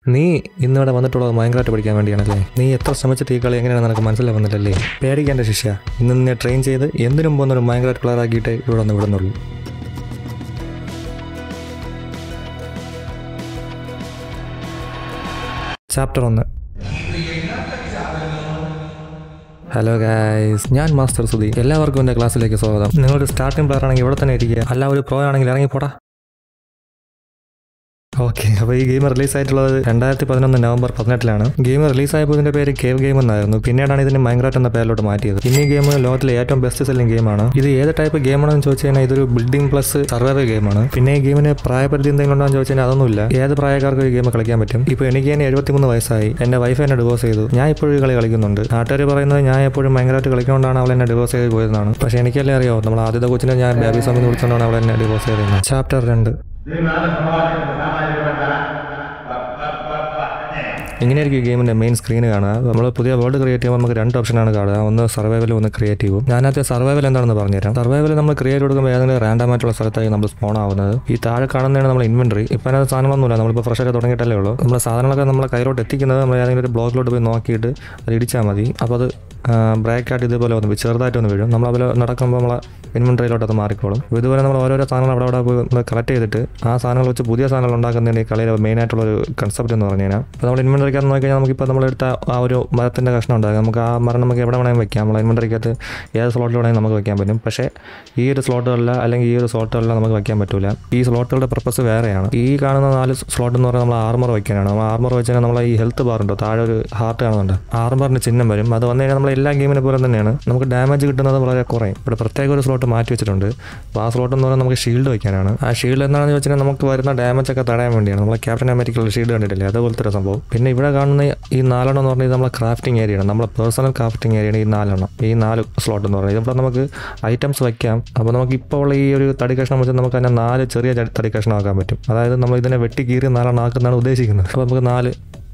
നീ ഇന്നിവിടെ വന്നിട്ടുള്ളത് ഭയങ്കരമായിട്ട് പഠിക്കാൻ വേണ്ടിയാണല്ലേ നീ എത്ര ശ്രമിച്ചിട്ട് ഈ കളി എങ്ങനെയാണ് നിനക്ക് മനസ്സിലാവുന്നില്ലല്ലേ പേടിക്കേണ്ട ശിഷ്യ ഇന്ന് നിന്നെ ട്രെയിൻ ചെയ്ത് എന്തിനും പോകുന്നൊരു ഭയങ്കരമായിട്ട് പ്ലെയർ ആക്കിയിട്ട് ഇവിടെ ഒന്ന് വിടുന്നുള്ളൂ ചാപ്റ്റർ ഒന്ന് ഹലോ ഗായ്സ് ഞാൻ മാസ്റ്റർ സുധി എല്ലാവർക്കും എൻ്റെ ക്ലാസ്സിലേക്ക് സ്വാഗതം നിങ്ങളൊരു സ്റ്റാർട്ടിംഗ് പ്ലെയർ ആണെങ്കിൽ ഇവിടെ തന്നെ ഇരിക്കുക അല്ല ഒരു പ്രോ ആണെങ്കിൽ ഇറങ്ങി പോടാ ഓക്കെ അപ്പോൾ ഈ ഗെയിം റിലീസ് ആയിട്ടുള്ളത് രണ്ടായിരത്തി പതിനൊന്ന് നവംബർ പതിനെട്ടിലാണ് ഗെയിം റിലീസ് ആയപ്പോൾ ഇതിന്റെ പേര് കേവ് ഗെയിം എന്നായിരുന്നു പിന്നീടാണ് ഇതിന് മൈൻക്രാഫ്റ്റ് എന്ന പേരിലോട്ട് മാറ്റിയത് ഇന്ന് ഈ ഗെയിം ലോകത്തിലെ ഏറ്റവും ബെസ്റ്റ് സെല്ലിംഗ് ഗെയിമാണ് ഇത് ഏത് ടൈപ്പ് ഗെയിമാണെന്ന് ചോദിച്ചു കഴിഞ്ഞാൽ ഇതൊരു ബിൽഡിംഗ് പ്ലസ് സർവൈവൽ ഗെയിമാണ് പിന്നെ ഈ ഗെയിമിന് പ്രായപരിധി എന്തെങ്കിലും ഉണ്ടോ എന്ന് ചോദിച്ചു കഴിഞ്ഞാൽ അതൊന്നുമില്ല ഏത് പ്രായക്കാർക്കും ഈ ഗെയിം കളിക്കാൻ പറ്റും ഇപ്പോൾ എനിക്ക് തന്നെ എഴുപത്തിമൂന്ന് വയസ്സായി എൻ്റെ വൈഫ് എന്നെ ഡിവോഴ്സ് ചെയ്തു ഞാൻ ഇപ്പോഴും ഈ കളി കളിക്കുന്നുണ്ട് നാട്ടുകാർ പറയുന്നത് ഞാൻ എപ്പോഴും ഭയങ്കരമായിട്ട് കളിക്കുന്നതുകൊണ്ടാണ് അവൾ എന്നെ ഡിവോഴ്സ് ചെയ്ത് പോയതെന്നാണ് പക്ഷേ എനിക്കല്ലേ അറിയോ നമ്മൾ ആദ്യത്തെ കൊച്ചിനെ ഞാൻ ബേബി സ്വാമി എന്ന് വിളിച്ചുകൊണ്ടാണ് അവൾ എന്നെ ഡിവോഴ്സ് ചെയ്തത് ചാപ്റ്റർ രണ്ട് ഇങ്ങനെയായിരിക്കും ഈ ഗെയിമിന്റെ മെയിൻ സ്ക്രീൻ കാണുക നമ്മൾ പുതിയ വേൾഡ് ക്രിയേറ്റ് ചെയ്യുമ്പോൾ നമുക്ക് രണ്ട് ഓപ്ഷനാണ് കാണുക ഒന്ന് സർവൈവലും ഒന്ന് ക്രിയേറ്റീവും ഞാനകത്ത് സർവൈവൽ എന്താണെന്ന് പറഞ്ഞുതരാം സർവൈവൽ നമ്മൾ ക്രിയേറ്റ് കൊടുക്കുമ്പോൾ ഏതെങ്കിലും റാൻഡം ആയിട്ടുള്ള സ്ഥലത്തായി നമ്മൾ സ്പോൺ ആവുന്നത് ഈ താഴെ കാണുന്നതാണ് നമ്മൾ ഇൻവെന്ററി ഇപ്പം അതിനകത്ത് സാധനങ്ങളൊന്നുമില്ല നമ്മളിപ്പോൾ ഫ്രഷ് ആയിട്ട് തുടങ്ങിയിട്ടല്ലേ ഉള്ളൂ നമ്മൾ സാധനങ്ങളൊക്കെ നമ്മളെ കയ്യിലോട്ട് എത്തിക്കുന്നത് നമ്മൾ ഏതെങ്കിലും ഒരു ബ്ലോക്കിലോട്ട് പോയി നോക്കിയിട്ട് അത് ഇടിച്ചാൽ മതി അപ്പോൾ അത് ബ്രേക്ക് ആയിട്ട് ഇതുപോലെ ഒന്ന് ചെറുതായിട്ട് ഒന്ന് വീഴും നമ്മൾ അതിൽ നടക്കുമ്പോൾ നമ്മളെ ഇൻവെന്ററിയിലോട്ട് അത് മാറിക്കോളും അപ്പോൾ ഇതുപോലെ നമ്മൾ ഓരോരോ സാധനങ്ങൾ അവിടെ അവിടെ പോയി നമ്മൾ കളക്ട് ചെയ്തിട്ട് ആ സാധനങ്ങൾ വെച്ച് പുതിയ സാധനങ്ങൾ ഉണ്ടാക്കുന്നതിന് ഈ കളിയിലെ മെയിൻ ആയിട്ടുള്ള ഒരു കൺസെപ്റ്റ് എന്ന് പറഞ്ഞു കഴിഞ്ഞാൽ അപ്പോൾ നമ്മൾ ഇൻവെന്ററിക്കകത്ത് നോക്കി കഴിഞ്ഞാൽ നമുക്കിപ്പോൾ നമ്മളെടുത്ത ആ ഒരു മരത്തിൻ്റെ കഷ്ണം ഉണ്ടാകും നമുക്ക് ആ മരം നമുക്ക് എവിടെ വേണമെങ്കിലും വെക്കാം നമ്മൾ ഇൻവെന്ററിക്കകത്ത് ഏത് സ്ലോട്ടിൽ വേണമെങ്കിലും നമുക്ക് വെക്കാൻ പറ്റും പക്ഷേ ഈ ഒരു സ്ലോട്ടുകളിൽ അല്ലെങ്കിൽ ഈ ഒരു സ്ലോട്ടുകളിൽ നമുക്ക് വെക്കാൻ പറ്റില്ല ഈ സ്ലോട്ടുകളുടെ പർപ്പസ് വേറെയാണ് ഈ കാണുന്ന നാല് സ്ലോട്ട് എന്ന് പറഞ്ഞാൽ നമ്മൾ ആർമർ വെക്കാനാണ് നമ്മൾ ആർമർ വെച്ച് കഴിഞ്ഞാൽ നമ്മൾ ഈ ഹെൽത്ത് ബാർ ഉണ്ടോ താഴെ ഒരു ഹാർട്ട് കാണുന്നുണ്ട് ആർമറിന് ചിഹ്നം വരും അത് വന്നു കഴിഞ്ഞാൽ നമ്മൾ എല്ലാ ഗെയിമിനെ പോലെ തന്നെയാണ് നമുക്ക് ഡാമേജ് കിട്ടുന്നത് വളരെ കുറയും ഇവിടെ പ്രത്യേക ഒരു സ്ലോട്ട് മാറ്റി വെച്ചിട്ടുണ്ട് അപ്പോൾ ആ സ്ലോട്ട് എന്ന് പറഞ്ഞാൽ നമുക്ക് ഷീൽഡ് വെക്കാനാണ് ആ ഷീൽഡ് എന്താണെന്ന് വെച്ചാൽ നമുക്ക് വരുന്ന ഡാമേജ് ഒക്കെ തടയാൻ വേണ്ടിയാണ് നമ്മൾ ക്യാപ്റ്റൻ അമേരിക്കയുള്ള ഷീൽഡ് കണ്ടിട്ടില്ലേ അതുപോലത്തെ ഒരു സംഭവം പിന്നെ ഇവിടെ കാണുന്ന ഈ നാലെണ്ണം എന്ന് പറഞ്ഞാൽ ഇത് നമ്മളെ ക്രാഫ്റ്റിംഗ് ഏരിയയാണ് നമ്മളെ പേഴ്സണൽ ക്രാഫ്റ്റിംഗ് ഏരിയയാണ് ഈ നാലെണ്ണം ഈ നാല് സ്ലോട്ട് എന്ന് പറയുന്നത് ഇവിടെ നമുക്ക് ഐറ്റംസ് വയ്ക്കാം അപ്പോൾ നമുക്ക് ഇപ്പോൾ ഉള്ള ഈ ഒരു തടി കഷ്ണം വെച്ച് നമുക്ക് തന്നെ നാല് ചെറിയ ച- തടി കഷ്ണം ആക്കാൻ പറ്റും അതായത് നമ്മൾ ഇതിനെ വെട്ടി കീറി നാലെണ്ണം ആക്കുന്നതാണ് ഉദ്ദേശിക്കുന്നത് അപ്പോൾ നമുക്ക് നാല്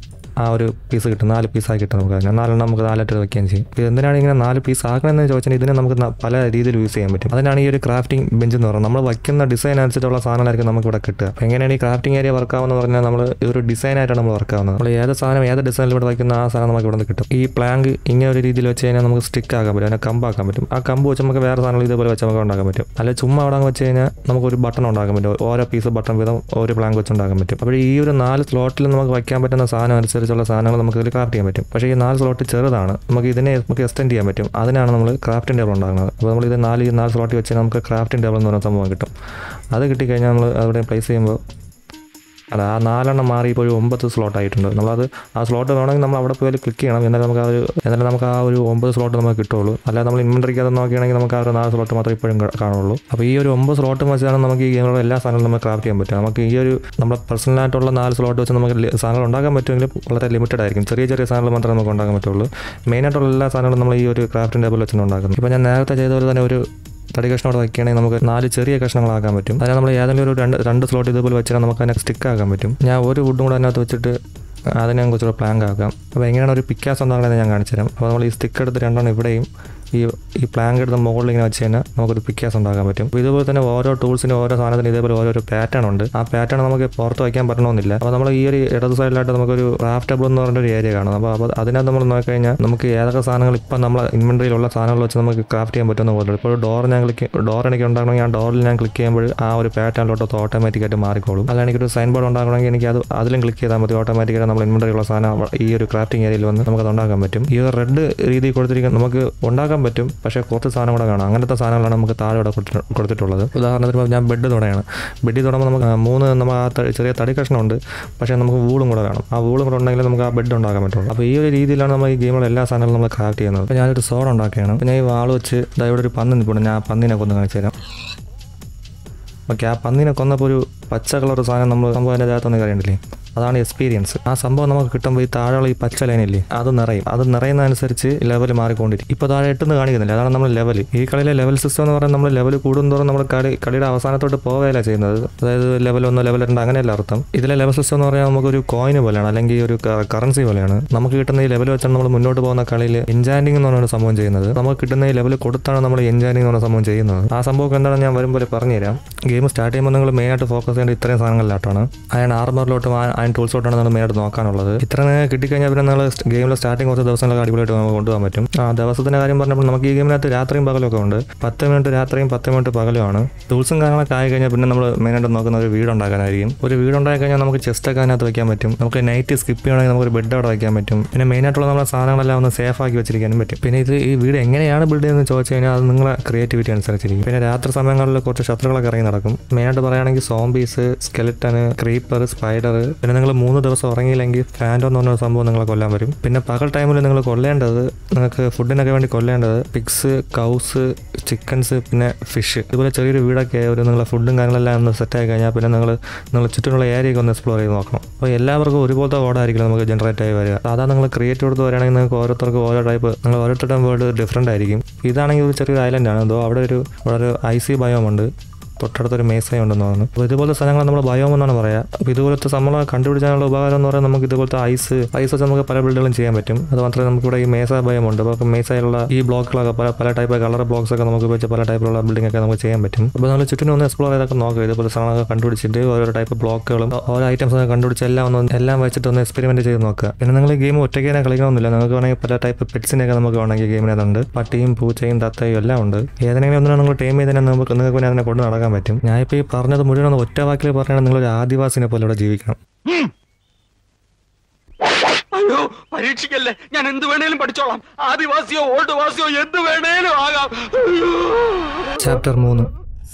ആ ഒരു പീസ് കിട്ടും നാല് പീസായി കിട്ടും നമുക്ക് അതിന് നാലെണ്ണം നമുക്ക് നാലായിട്ട് വെക്കുകയും ചെയ്യും ഇത് എന്തിനാണ് ഇങ്ങനെ നാല് പീസ് ആക്കണമെന്ന് ചോദിച്ചാൽ ഇതിനെ നമുക്ക് ന- പല രീതിയിൽ യൂസ് ചെയ്യാൻ പറ്റും അതിനാണ് ഈ ഒരു ക്രാഫ്റ്റിംഗ് ബെഞ്ച് എന്ന് പറയുന്നത് നമ്മൾ വയ്ക്കുന്ന ഡിസൈൻ അനുസരിച്ചുള്ള സാധനങ്ങളായിരിക്കും നമുക്ക് ഇവിടെ കിട്ടുക അപ്പോൾ എങ്ങനെയാണ് ഈ ക്രാഫ്റ്റിംഗ് ഏരിയ വർക്ക് ആവുന്നത് പറഞ്ഞാൽ നമ്മൾ ഇതൊരു ഡിസൈൻ ആയിട്ടാണ് നമ്മൾ വർക്ക് ആവുന്നത് നമ്മൾ ഏത് സാധനം ഏത് ഡിസൈനിൽ ഇവിടെ വയ്ക്കുന്ന ആ സാധനം നമുക്ക് ഇവിടെ നിന്ന് കിട്ടും ഈ പ്ലാങ്ക് ഇങ്ങനെ ഒരു രീതിയിൽ വെച്ച് കഴിഞ്ഞാൽ നമുക്ക് സ്റ്റിക്ക് ആക്കാൻ പറ്റും അതിനെ കമ്പാക്കാൻ പറ്റും ആ കമ്പ് വെച്ച് നമുക്ക് വേറെ സാധനങ്ങൾ ഇതേപോലെ വെച്ച് നമുക്ക് ഉണ്ടാക്കാൻ പറ്റും അല്ലെ ചുമ്മാ അവിടെ അങ്ങ് വെച്ച് കഴിഞ്ഞാൽ നമുക്ക് ഒരു ബട്ടൺ ഉണ്ടാക്കാൻ പറ്റും ഓരോ പീസ് ബട്ടൺ വീതം ഒരു പ്ലാങ്ക് വെച്ച് ഉണ്ടാക്കാൻ പറ്റും അപ്പോൾ ഈ ഒരു നാല് സ്ലോട്ടിൽ നമുക്ക് വയ്ക്കാൻ പറ്റുന്ന സാധനം അനുസരിച്ചുള്ള സാധനങ്ങൾ നമുക്ക് ഇതിൽ ക്രാഫ്റ്റ് ചെയ്യാൻ പറ്റും പക്ഷേ ഈ നാല് സ്ലോട്ട് ചെറുതാണ് നമുക്ക് ഇതിനെ നമുക്ക് എക്സ്റ്റെൻഡ് ചെയ്യാൻ പറ്റും അതിനാണ് നമ്മൾ ക്രാഫ്റ്റിംഗ് ടേബിൾ ഉണ്ടാകുന്നത് അപ്പോൾ നമ്മൾ ഇത് നാല് ഈ നാല് സ്ലോട്ടിൽ വെച്ച് നമുക്ക് ക്രാഫ്റ്റിംഗ് ടേബിൾ എന്ന് പറയുന്ന സംഭവം കിട്ടും അത് കിട്ടിക്കഴിഞ്ഞാൽ നമ്മൾ അവിടെ പ്ലേസ് ചെയ്യുമ്പോൾ അല്ല ആ നാലെണ്ണം മാറി ഇപ്പോൾ ഒരു ഒമ്പത് സ്ലോട്ട് ആയിട്ടുണ്ട് നമ്മളത് ആ സ്ലോട്ട് വേണമെങ്കിൽ നമ്മൾ അവിടെ പോയി ക്ലിക്ക് ചെയ്യണം എന്നാലും നമുക്ക് ആ ഒരു എന്നാലും നമുക്ക് ആ ഒരു ഒമ്പത് സ്ലോട്ട് നമുക്ക് കിട്ടുള്ളൂ അല്ലാതെ നമ്മൾ ഇൻവെൻട്രിക്ക് അത് നോക്കുകയാണെങ്കിൽ നമുക്ക് ആ ഒരു നാല് സ്ലോട്ട് മാത്രമേ ഇപ്പോഴും കാ- കാണുള്ളൂ അപ്പോൾ ഈ ഒരു ഒമ്പത് സ്ലോട്ട് വെച്ചാണ് നമുക്ക് ഈ ഗെയിമിലുള്ള എല്ലാ സാധനങ്ങളും നമുക്ക് ക്രാഫ്റ്റ് ചെയ്യാൻ പറ്റും നമുക്ക് ഈ ഒരു നമ്മുടെ പേഴ്സണലായിട്ടുള്ള നാല് സ്ലോട്ട് വെച്ച് നമുക്ക് ലി- സാധനങ്ങൾ ഉണ്ടാക്കാൻ പറ്റുമെങ്കിൽ വളരെ ലിമിറ്റഡ് ആയിരിക്കും ചെറിയ ചെറിയ സാധനങ്ങൾ മാത്രമേ നമുക്ക് ഉണ്ടാക്കാൻ പറ്റുള്ളൂ മെയിനായിട്ടുള്ള എല്ലാ സാധനങ്ങളും നമ്മൾ ഈ ഒരു ക്രാഫ്റ്റിംഗ് ടേബിൾ വെച്ചാണ് ഉണ്ടാക്കുന്നത് ഇപ്പോൾ ഞാൻ നേരത്തെ ചെയ്ത പോലെ തന്നെ ഒരു തടി കഷ്ണം അവിടെ വയ്ക്കുകയാണെങ്കിൽ നമുക്ക് നാല് ചെറിയ കഷ്ണങ്ങളാക്കാൻ പറ്റും അതിനെ നമ്മൾ ഏതെങ്കിലും ഒരു രണ്ട് രണ്ട് സ്ലോട്ട് ഇതുപോലെ വെച്ചാൽ നമുക്ക് അതിനെ സ്റ്റിക്ക് ആക്കാൻ പറ്റും ഞാൻ ഒരു വുഡും കൂടെ അതിനകത്ത് വെച്ചിട്ട് അതിനെ ഞാൻ കുറച്ചുകൂടെ പ്ലാങ്ക് ആക്കാം അപ്പോൾ എങ്ങനെയാണ് ഒരു പിക്കാസ് ഉണ്ടാകുന്നത് ഞാൻ കാണിച്ചു തരാം അപ്പോൾ നമ്മൾ ഈ സ്റ്റിക്ക് എടുത്ത് രണ്ടെണ്ണം ഇവിടെയും ഈ ഈ പ്ലാങ്ക് എടുത്ത് മുകളിൽ ഇങ്ങനെ വെച്ച് കഴിഞ്ഞാൽ നമുക്കൊരു പിക്കാസ് ഉണ്ടാക്കാൻ പറ്റും അപ്പോൾ ഇതുപോലെ തന്നെ ഓരോ ടൂൾസിനും ഓരോ സാധനത്തിന് ഇതേപോലെ ഓരോരോ പാറ്റേൺ ഉണ്ട് ആ പാറ്റേൺ നമുക്ക് പുറത്ത് വയ്ക്കാൻ പറ്റണമെന്നില്ല അപ്പോൾ നമ്മൾ ഈ ഒരു ഇടത് സൈഡിലായിട്ട് നമുക്കൊരു റാഫ്റ്റബിൾ എന്ന് പറഞ്ഞ ഒരു ഏരിയ കാണും അപ്പോൾ അപ്പോൾ അതിനകത്ത് നമ്മൾ നോക്കിക്കഴിഞ്ഞാൽ നമുക്ക് ഏതൊക്കെ സാധനങ്ങൾ ഇപ്പം നമ്മളെ ഇൻവെൻട്രിയിലുള്ള സാധനങ്ങൾ വെച്ച് നമുക്ക് ക്രാഫ്റ്റ് ചെയ്യാൻ പറ്റുന്ന പോലെ ഇപ്പോൾ ഡോർ ഞാൻ ക്ലിക്ക് ഡോർ എനിക്ക് ഉണ്ടാക്കണമെങ്കിൽ ആ ഡോറിൽ ഞാൻ ക്ലിക്ക് ചെയ്യുമ്പോൾ ആ ഒരു പാറ്റേണിലോട്ട് ഓട്ടോമാറ്റിക്കായിട്ട് മാറിക്കോളും അല്ല എനിക്കൊരു സൈൻ ബോർഡ് ഉണ്ടാക്കണമെങ്കിൽ എനിക്ക് അത് അതിലും ക്ലിക്ക് ചെയ്താൽ മതി ഓട്ടോമാറ്റിക്കായിട്ട് നമ്മൾ ഇൻവെൻട്രിയുള്ള സാധനം അവ- ഈ ഒരു ക്രാഫ്റ്റിംഗ് ഏരിയയിൽ വന്ന് നമുക്ക് അത് ഉണ്ടാക്കാൻ പറ്റും ഈ ഒരു റെഡ് രീതി കൊടുത്തിരിക്കുന്ന നമുക്ക് ഉണ്ടാക്കാൻ പറ്റും പക്ഷേ കുറച്ച് സാധനം കൂടെ വേണം അങ്ങനത്തെ സാധനങ്ങളാണ് നമുക്ക് താഴെ ഇവിടെ കൊടുത്തിട്ട് കൊടുത്തിട്ടുള്ളത് ഉദാഹരണത്തിന് ഇപ്പോൾ ഞാൻ ബെഡ് തുടയാണ് ബെഡിൽ തുടങ്ങുമ്പോൾ നമുക്ക് ആ മൂന്ന് നമ്മൾ ആ ത- ചെറിയ തടി കഷ്ണമുണ്ട് പക്ഷേ നമുക്ക് വൂളും കൂടെ വേണം ആ വൂളും കൂടെ ഉണ്ടെങ്കിൽ നമുക്ക് ആ ബെഡ് ഉണ്ടാക്കാൻ പറ്റുള്ളൂ അപ്പോൾ ഈ ഒരു രീതിയിലാണ് നമ്മൾ ഈ ഗെയിമിലെ എല്ലാ സാധനങ്ങളും നമ്മൾ ക്രാഫ്റ്റ് ചെയ്യുന്നത് അപ്പോൾ ഞാനൊരു സോഡ് ഉണ്ടാക്കുകയാണ് അപ്പോൾ ഞാൻ ഈ വാൾ വെച്ച് ദാ ഇവിടെ ഒരു പന്ന് നിൽപ്പുണ്ട് ഞാൻ ആ പന്നിനെ കൊന്ന് കാണിച്ചു തരാം ഓക്കെ ആ പന്നിനെ കൊന്നപ്പോൾ ഒരു പച്ച കളർ സാധനം നമ്മൾ സംഭവം അതിൻ്റെ അകത്തൊന്നും കാര്യമില്ലേ അതാണ് എക്സ്പീരിയൻസ് ആ സംഭവം നമുക്ക് കിട്ടുമ്പോൾ ഈ താഴെയുള്ള ഈ പച്ച ലൈനില്ലേ അത് നിറയും അത് നിറയുന്നതനുസരിച്ച് ലെവൽ മാറിക്കൊണ്ടിരിക്കും ഇപ്പോൾ താഴെ എട്ടെന്ന് കാണിക്കുന്നില്ല അതാണ് നമ്മൾ ലെവൽ ഈ കളിയിലെ ലെവൽ സിസ്റ്റം എന്ന് പറയുന്നത് നമ്മൾ ലെവൽ കൂടുന്തോറും നമ്മൾ കളി കളിയുടെ അവസാനത്തോട്ട് പോവുകയല്ല ചെയ്യുന്നത് അതായത് ലെവൽ ഒന്ന് ലെവൽ രണ്ട് അങ്ങനെയല്ല അർത്ഥം ഇതിലെ ലെവൽ സിസ്റ്റം എന്ന് പറഞ്ഞാൽ നമുക്കൊരു കോയിന് പോലെയാണ് അല്ലെങ്കിൽ ഒരു കറൻസി പോലെയാണ് നമുക്ക് കിട്ടുന്ന ഈ ലെവൽ വെച്ചാണ് നമ്മൾ മുന്നോട്ട് പോകുന്ന കളിയിൽ എൻജാൻഡിങ് എന്ന് പറഞ്ഞ സംഭവം ചെയ്യുന്നത് നമുക്ക് കിട്ടുന്ന ഈ ലെവൽ കൊടുത്താണ് നമ്മൾ എൻജാൻഡിങ് എന്ന് പറഞ്ഞ സംഭവം ചെയ്യുന്നത് ആ സംഭവം എന്താണെന്ന് ഞാൻ വരുമ്പോൾ പറഞ്ഞുതരാം ഗെയിം സ്റ്റാർട്ട് ചെയ്യുമ്പോൾ നിങ്ങൾ മെയിനായിട്ട് ഫോക്കസ് ചെയ്യേണ്ട ഇത്രയും സാധനങ്ങളിലായിട്ടാണ് അയൺ ആർമറിലോട്ടും അതിന് ടൂൾസോട്ടാണ് നമ്മൾ മെയിനായിട്ട് നോക്കാനുള്ളത് ഇത്ര നേരം കിട്ടിക്കഴിഞ്ഞാൽ പിന്നെ നമ്മൾ ഗെയിമിലെ സ്റ്റാർട്ടിങ് കുറച്ച് ദിവസങ്ങളൊക്കെ അടിപൊളിയായിട്ട് നമുക്ക് കൊണ്ടുപോകാൻ പറ്റും ആ ദിവസത്തിന്റെ കാര്യം പറഞ്ഞപ്പോൾ നമുക്ക് ഈ ഗെയിമിനകത്ത് രാത്രിയും പകലൊക്കെ ഉണ്ട് പത്ത് മിനിറ്റ് രാത്രിയും പത്ത് മിനിറ്റ് പകലുമാണ് ടൂൾസും കാര്യങ്ങളൊക്കെ ആയി കഴിഞ്ഞാൽ പിന്നെ നമ്മൾ മെയിനായിട്ട് നോക്കുന്ന ഒരു വീട് ഉണ്ടാക്കാനായിരിക്കും ഒരു വീട് ഉണ്ടാക്കി കഴിഞ്ഞാൽ നമുക്ക് ചെസ്റ്റ് ഒക്കെ അതിനകത്ത് വെക്കാൻ പറ്റും നമുക്ക് നൈറ്റ് സ്കിപ്പ് ചെയ്യണമെങ്കിൽ നമുക്ക് ഒരു ബെഡ് അവിടെ വയ്ക്കാൻ പറ്റും പിന്നെ മെയിനായിട്ടുള്ള നമ്മുടെ സാധനങ്ങളെല്ലാം ഒന്ന് സേഫ് ആക്കി വെച്ചിരിക്കാനും പറ്റും പിന്നെ ഇത് ഈ വീട് എങ്ങനെയാണ് ബിൽഡ് ചെയ്യുന്നത് ചോദിച്ചു കഴിഞ്ഞാൽ അത് നിങ്ങളെ ക്രിയേറ്റിവിറ്റി അനുസരിച്ചിരിക്കും പിന്നെ രാത്രി സമയങ്ങളിൽ കുറച്ച് ശത്രുക്കളൊക്കെ ഇറങ്ങി നടക്കും മെയിനായിട്ട് പറയുകയാണെങ്കിൽ സോംബീസ് സ്കെലിറ്റന് ക്രീപ്പർ സ്പൈഡർ പിന്നെ നിങ്ങൾ മൂന്ന് ദിവസം ഉറങ്ങിയില്ലെങ്കിൽ ഫാൻഡോ എന്ന് പറഞ്ഞ സംഭവം നിങ്ങളെ കൊല്ലാൻ വരും പിന്നെ പകൽ ടൈമിൽ നിങ്ങൾ കൊല്ലേണ്ടത് നിങ്ങൾക്ക് ഫുഡിനൊക്കെ വേണ്ടി കൊല്ലേണ്ടത് പിഗ്സ് കൗസ് ചിക്കൻസ് പിന്നെ ഫിഷ് ഇതുപോലെ ചെറിയൊരു വീടൊക്കെ ഒരു നിങ്ങളെ ഫുഡും കാര്യങ്ങളെല്ലാം ഒന്ന് സെറ്റ് ആയി കഴിഞ്ഞാൽ പിന്നെ നിങ്ങൾ നിങ്ങൾ ചുറ്റുമുള്ള ഏരിയയൊക്കെ ഒന്ന് എക്സ്പ്ലോർ ചെയ്ത് നോക്കണം അപ്പോൾ എല്ലാവർക്കും ഒരുപോലത്തെ ഓടായിരിക്കും നമുക്ക് ജനറേറ്റ് ആയി വരിക സാധാരണ നിങ്ങൾ ക്രിയേറ്റ് കൊടുത്ത് വരികയാണെങ്കിൽ നിങ്ങൾക്ക് ഓരോരുത്തർക്കും ഓരോ ടൈപ്പ് നിങ്ങൾ ഓരോരുത്തരുടെയും വേർഡ് ഡിഫറെൻ്റ് ആയിരിക്കും ഇതാണെങ്കിൽ ഒരു ചെറിയൊരു ഐലൻഡ് ആണ് എന്തോ അവിടെ ഒരു അവിടെ ഒരു ഐ സി ബയോം ഉണ്ട് തൊട്ടടുത്തൊരു മേസയും ഉണ്ടെന്ന് തോന്നുന്നു അപ്പോൾ ഇതുപോലത്തെ സ്ഥലങ്ങൾ നമ്മൾ ബയോം എന്നാണ് പറയുക അപ്പോൾ ഇതുപോലത്തെ നമ്മൾ കണ്ടുപിടിച്ചാനുള്ള ഉപകാരം എന്ന് പറയുന്നത് നമുക്ക് ഇതുപോലത്തെ ഐസ് ഐസ് വെച്ച് നമുക്ക് പല ബിൽഡുകളും ചെയ്യാൻ പറ്റും അത് മാത്രമേ നമുക്കിവിടെ ഈ മേസ ബയം ഉണ്ട് അപ്പോൾ മേസയിലുള്ള ഈ ബ്ലോക്കുകളൊക്കെ പല പല ടൈപ്പ് കളർ ബ്ലോക്സ് ഒക്കെ നമുക്ക് വെച്ച് പല ടൈപ്പിലുള്ള ബിൽഡിംഗ് ഒക്കെ നമുക്ക് ചെയ്യാൻ പറ്റും അപ്പോൾ നമ്മൾ ചുറ്റിനും ഒന്ന് എക്സ്പ്ലോർ ചെയ്തൊക്കെ നോക്കുക ഇതുപോലെ സാധനങ്ങളൊക്കെ കണ്ടുപിടിച്ചിട്ട് ഓരോ ടൈപ്പ് ബ്ലോക്കുകളും ഓരോ ഐറ്റംസ് ഒക്കെ കണ്ടുപിടിച്ച് എല്ലാം ഒന്ന് എല്ലാം വെച്ചിട്ട് ഒന്ന് എക്സ്പെരിമെന്റ് ചെയ്ത് നോക്കുക പിന്നെ നിങ്ങൾ ഗെയിം ഒറ്റയ്ക്ക് തന്നെ കളിക്കണമെന്നില്ല നിങ്ങൾക്ക് വേണമെങ്കിൽ പല ടൈപ്പ് പെറ്റ്സിനെയൊക്കെ നമുക്ക് വേണമെങ്കിൽ ഗെയിമിനകത്തുണ്ട് പട്ടിയും പൂച്ചയും തത്തയും എല്ലാം ഉണ്ട് ഏതെങ്കിലും ഒന്നിനെ നിങ്ങൾ ടൈം ചെയ്ത് തന്നെ നമുക്ക് നിങ്ങൾക്ക് പിന്നെ അതിനെ കൊണ്ട് നടക്കാൻ പറ്റും ഞാൻ ഇപ്പോൾ ഈ പറഞ്ഞത് മുഴുവൻ ഒന്ന് ഒറ്റ വാക്കിൽ പറയുകയാണെങ്കിൽ നിങ്ങളൊരു ആദിവാസിനെ പോലെ ഇവിടെ ജീവിക്കണം അയ്യോ പരീക്ഷിക്കല്ലേ ഞാൻ എന്ത് വേണേലും പഠിച്ചോളാം ആദിവാസിയോ ഓൾഡ് വാസിയോ എന്ത് വേണേലും ആകാം അയ്യോ ചാപ്റ്റർ മൂന്ന്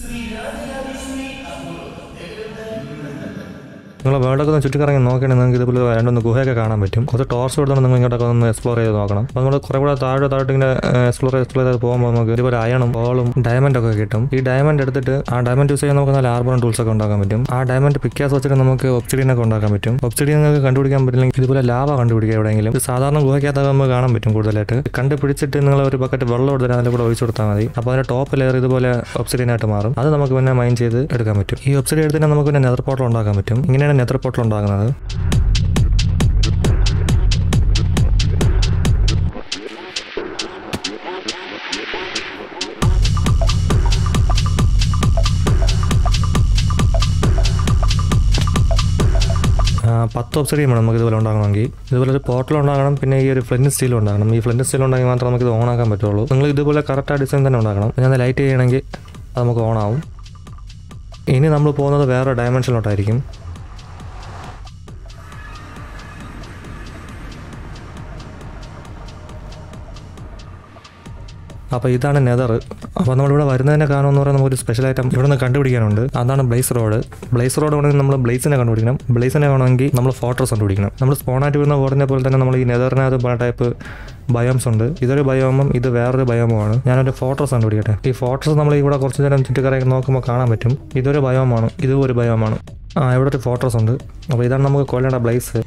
നിങ്ങൾ വേൾഡൊക്കെ ഒന്ന് ചുറ്റിക്കറങ്ങി നോക്കുകയാണെങ്കിൽ നിങ്ങൾക്ക് ഇതുപോലെ രണ്ടൊന്ന് ഗുഹയൊക്കെ കാണാൻ പറ്റും കുറച്ച് ടോർച്ച് കൊടുത്താണ് നിങ്ങൾ ഇങ്ങോട്ടൊക്കെ ഒന്ന് എക്സ്പ്ലോർ ചെയ്ത് നോക്കണം അപ്പോൾ നമ്മൾ കുറേ കൂടെ താഴെ താഴോട്ട് ഇങ്ങനെ എക്സ്പ്ലോർ എക്സ്പ്ലോർ ചെയ്ത് പോകുമ്പോൾ നമുക്ക് ഇതുപോലെ അയണും ബോളും ഡയമണ്ട് ഒക്കെ കിട്ടും ഈ ഡയമണ്ട് എടുത്തിട്ട് ആ ഡയമണ്ട് യൂസ് ചെയ്യാൻ നമുക്ക് നല്ല ആർബറും ടൂൾസ് ഒക്കെ ഉണ്ടാക്കാൻ പറ്റും ആ ഡയമണ്ട് പിക്കാസ് വെച്ചിട്ട് നമുക്ക് ഒബ്സിഡിയൻ ഒക്കെ ഉണ്ടാക്കാൻ പറ്റും ഒബ്സിഡിയൻ നിങ്ങൾക്ക് കണ്ടുപിടിക്കാൻ പറ്റില്ലെങ്കിൽ ഇതുപോലെ ലാവ കണ്ടുപിടിക്കുക എവിടെയെങ്കിലും ഇത് സാധാരണ ഗുഹയ്ക്കകത്ത് നമുക്ക് കാണാൻ പറ്റും കൂടുതലായിട്ട് കണ്ടുപിടിച്ചിട്ട് നിങ്ങൾ ഒരു ബക്കറ്റ് വെള്ളം എടുത്തിട്ട് അതിൻ്റെ കൂടെ ഒഴിച്ചു കൊടുത്താൽ മതി അപ്പോൾ അതിന്റെ ടോപ്പ് ലെയർ ഇതുപോലെ ഒബ്സിഡിയൻ ആയിട്ട് മാറും അത് നമുക്ക് പിന്നെ മൈൻ ചെയ്ത് എടുക്കാൻ പറ്റും ഈ ഒബ്സിഡിയൻ എടുത്തിട്ട് നമുക്ക് പിന്നെ നെതർ പോർട്ടൽ ഉണ്ടാക്കാൻ പറ്റും ഇങ്ങനെയാണ് നെതർ പോർട്ടൽ ഉണ്ടാക്കുന്നത് ആ, പത്ത് ഒബ്സിഡിയം വേണം നമുക്ക് ഇതുപോലെ ഉണ്ടാക്കണമെങ്കിൽ ഇതുപോലെ ഒരു പോർട്ടൽ ഉണ്ടാകണം പിന്നെ ഈ ഒരു ഫ്ലന്റ് സ്റ്റീൽ ഉണ്ടാകണം ഈ ഫ്ലന്റ് സ്റ്റീൽ ഉണ്ടെങ്കിൽ മാത്രമേ നമുക്ക് ഇത് ഓൺ ആക്കാൻ പറ്റുള്ളൂ നിങ്ങൾ ഇതുപോലെ കറക്റ്റ് ആ ഡിസൈൻ തന്നെ ഉണ്ടാക്കണം ഞാൻ ലൈറ്റ് ചെയ്യണമെങ്കിൽ അത് നമുക്ക് ഓൺ ആവും ഇനി നമ്മൾ പോകുന്നത് വേറെ ഡയമെൻഷനിലോട്ടായിരിക്കും അപ്പോൾ ഇതാണ് നെതർ അപ്പോൾ നമ്മളിവിടെ വരുന്നതിനെ കാണുമെന്ന് പറയുന്നത് നമുക്കൊരു സ്പെഷ്യൽ ഐറ്റം ഇവിടെ നിന്ന് കണ്ടുപിടിക്കാനുണ്ട് അതാണ് ബ്ലേസ് റോഡ് ബ്ലേസ് റോഡ് വേണമെങ്കിൽ നമ്മൾ ബ്ലേസിനെ കണ്ടുപിടിക്കണം ബ്ലേസിനെ വേണമെങ്കിൽ നമ്മൾ ഫോട്ടോസ് കണ്ടുപിടിക്കണം നമ്മൾ സ്പോണായിട്ട് വരുന്ന ഓർഡിനെ പോലെ തന്നെ നമ്മൾ ഈ നെതറിനകത്ത് പല ടൈപ്പ് ബയോംസ് ഉണ്ട് ഇതൊരു ബയോമും ഇത് വേറൊരു ബയോമുമാണ് ഞാനൊരു ഫോട്ടോസ് കണ്ടുപിടിക്കട്ടെ ഈ ഫോട്ടോസ് നമ്മൾ ഇവിടെ കുറച്ച് നേരം ചുറ്റിക്കറങ്ങി നോക്കുമ്പോൾ കാണാൻ പറ്റും ഇതൊരു ബയോമാണ് ഇതും ഒരു ബയോമാണ് ആ ഇവിടെ ഒരു ഫോട്ടോസ് ഉണ്ട് അപ്പോൾ ഇതാണ് നമുക്ക് കൊല്ലേണ്ട ബ്ലേസ്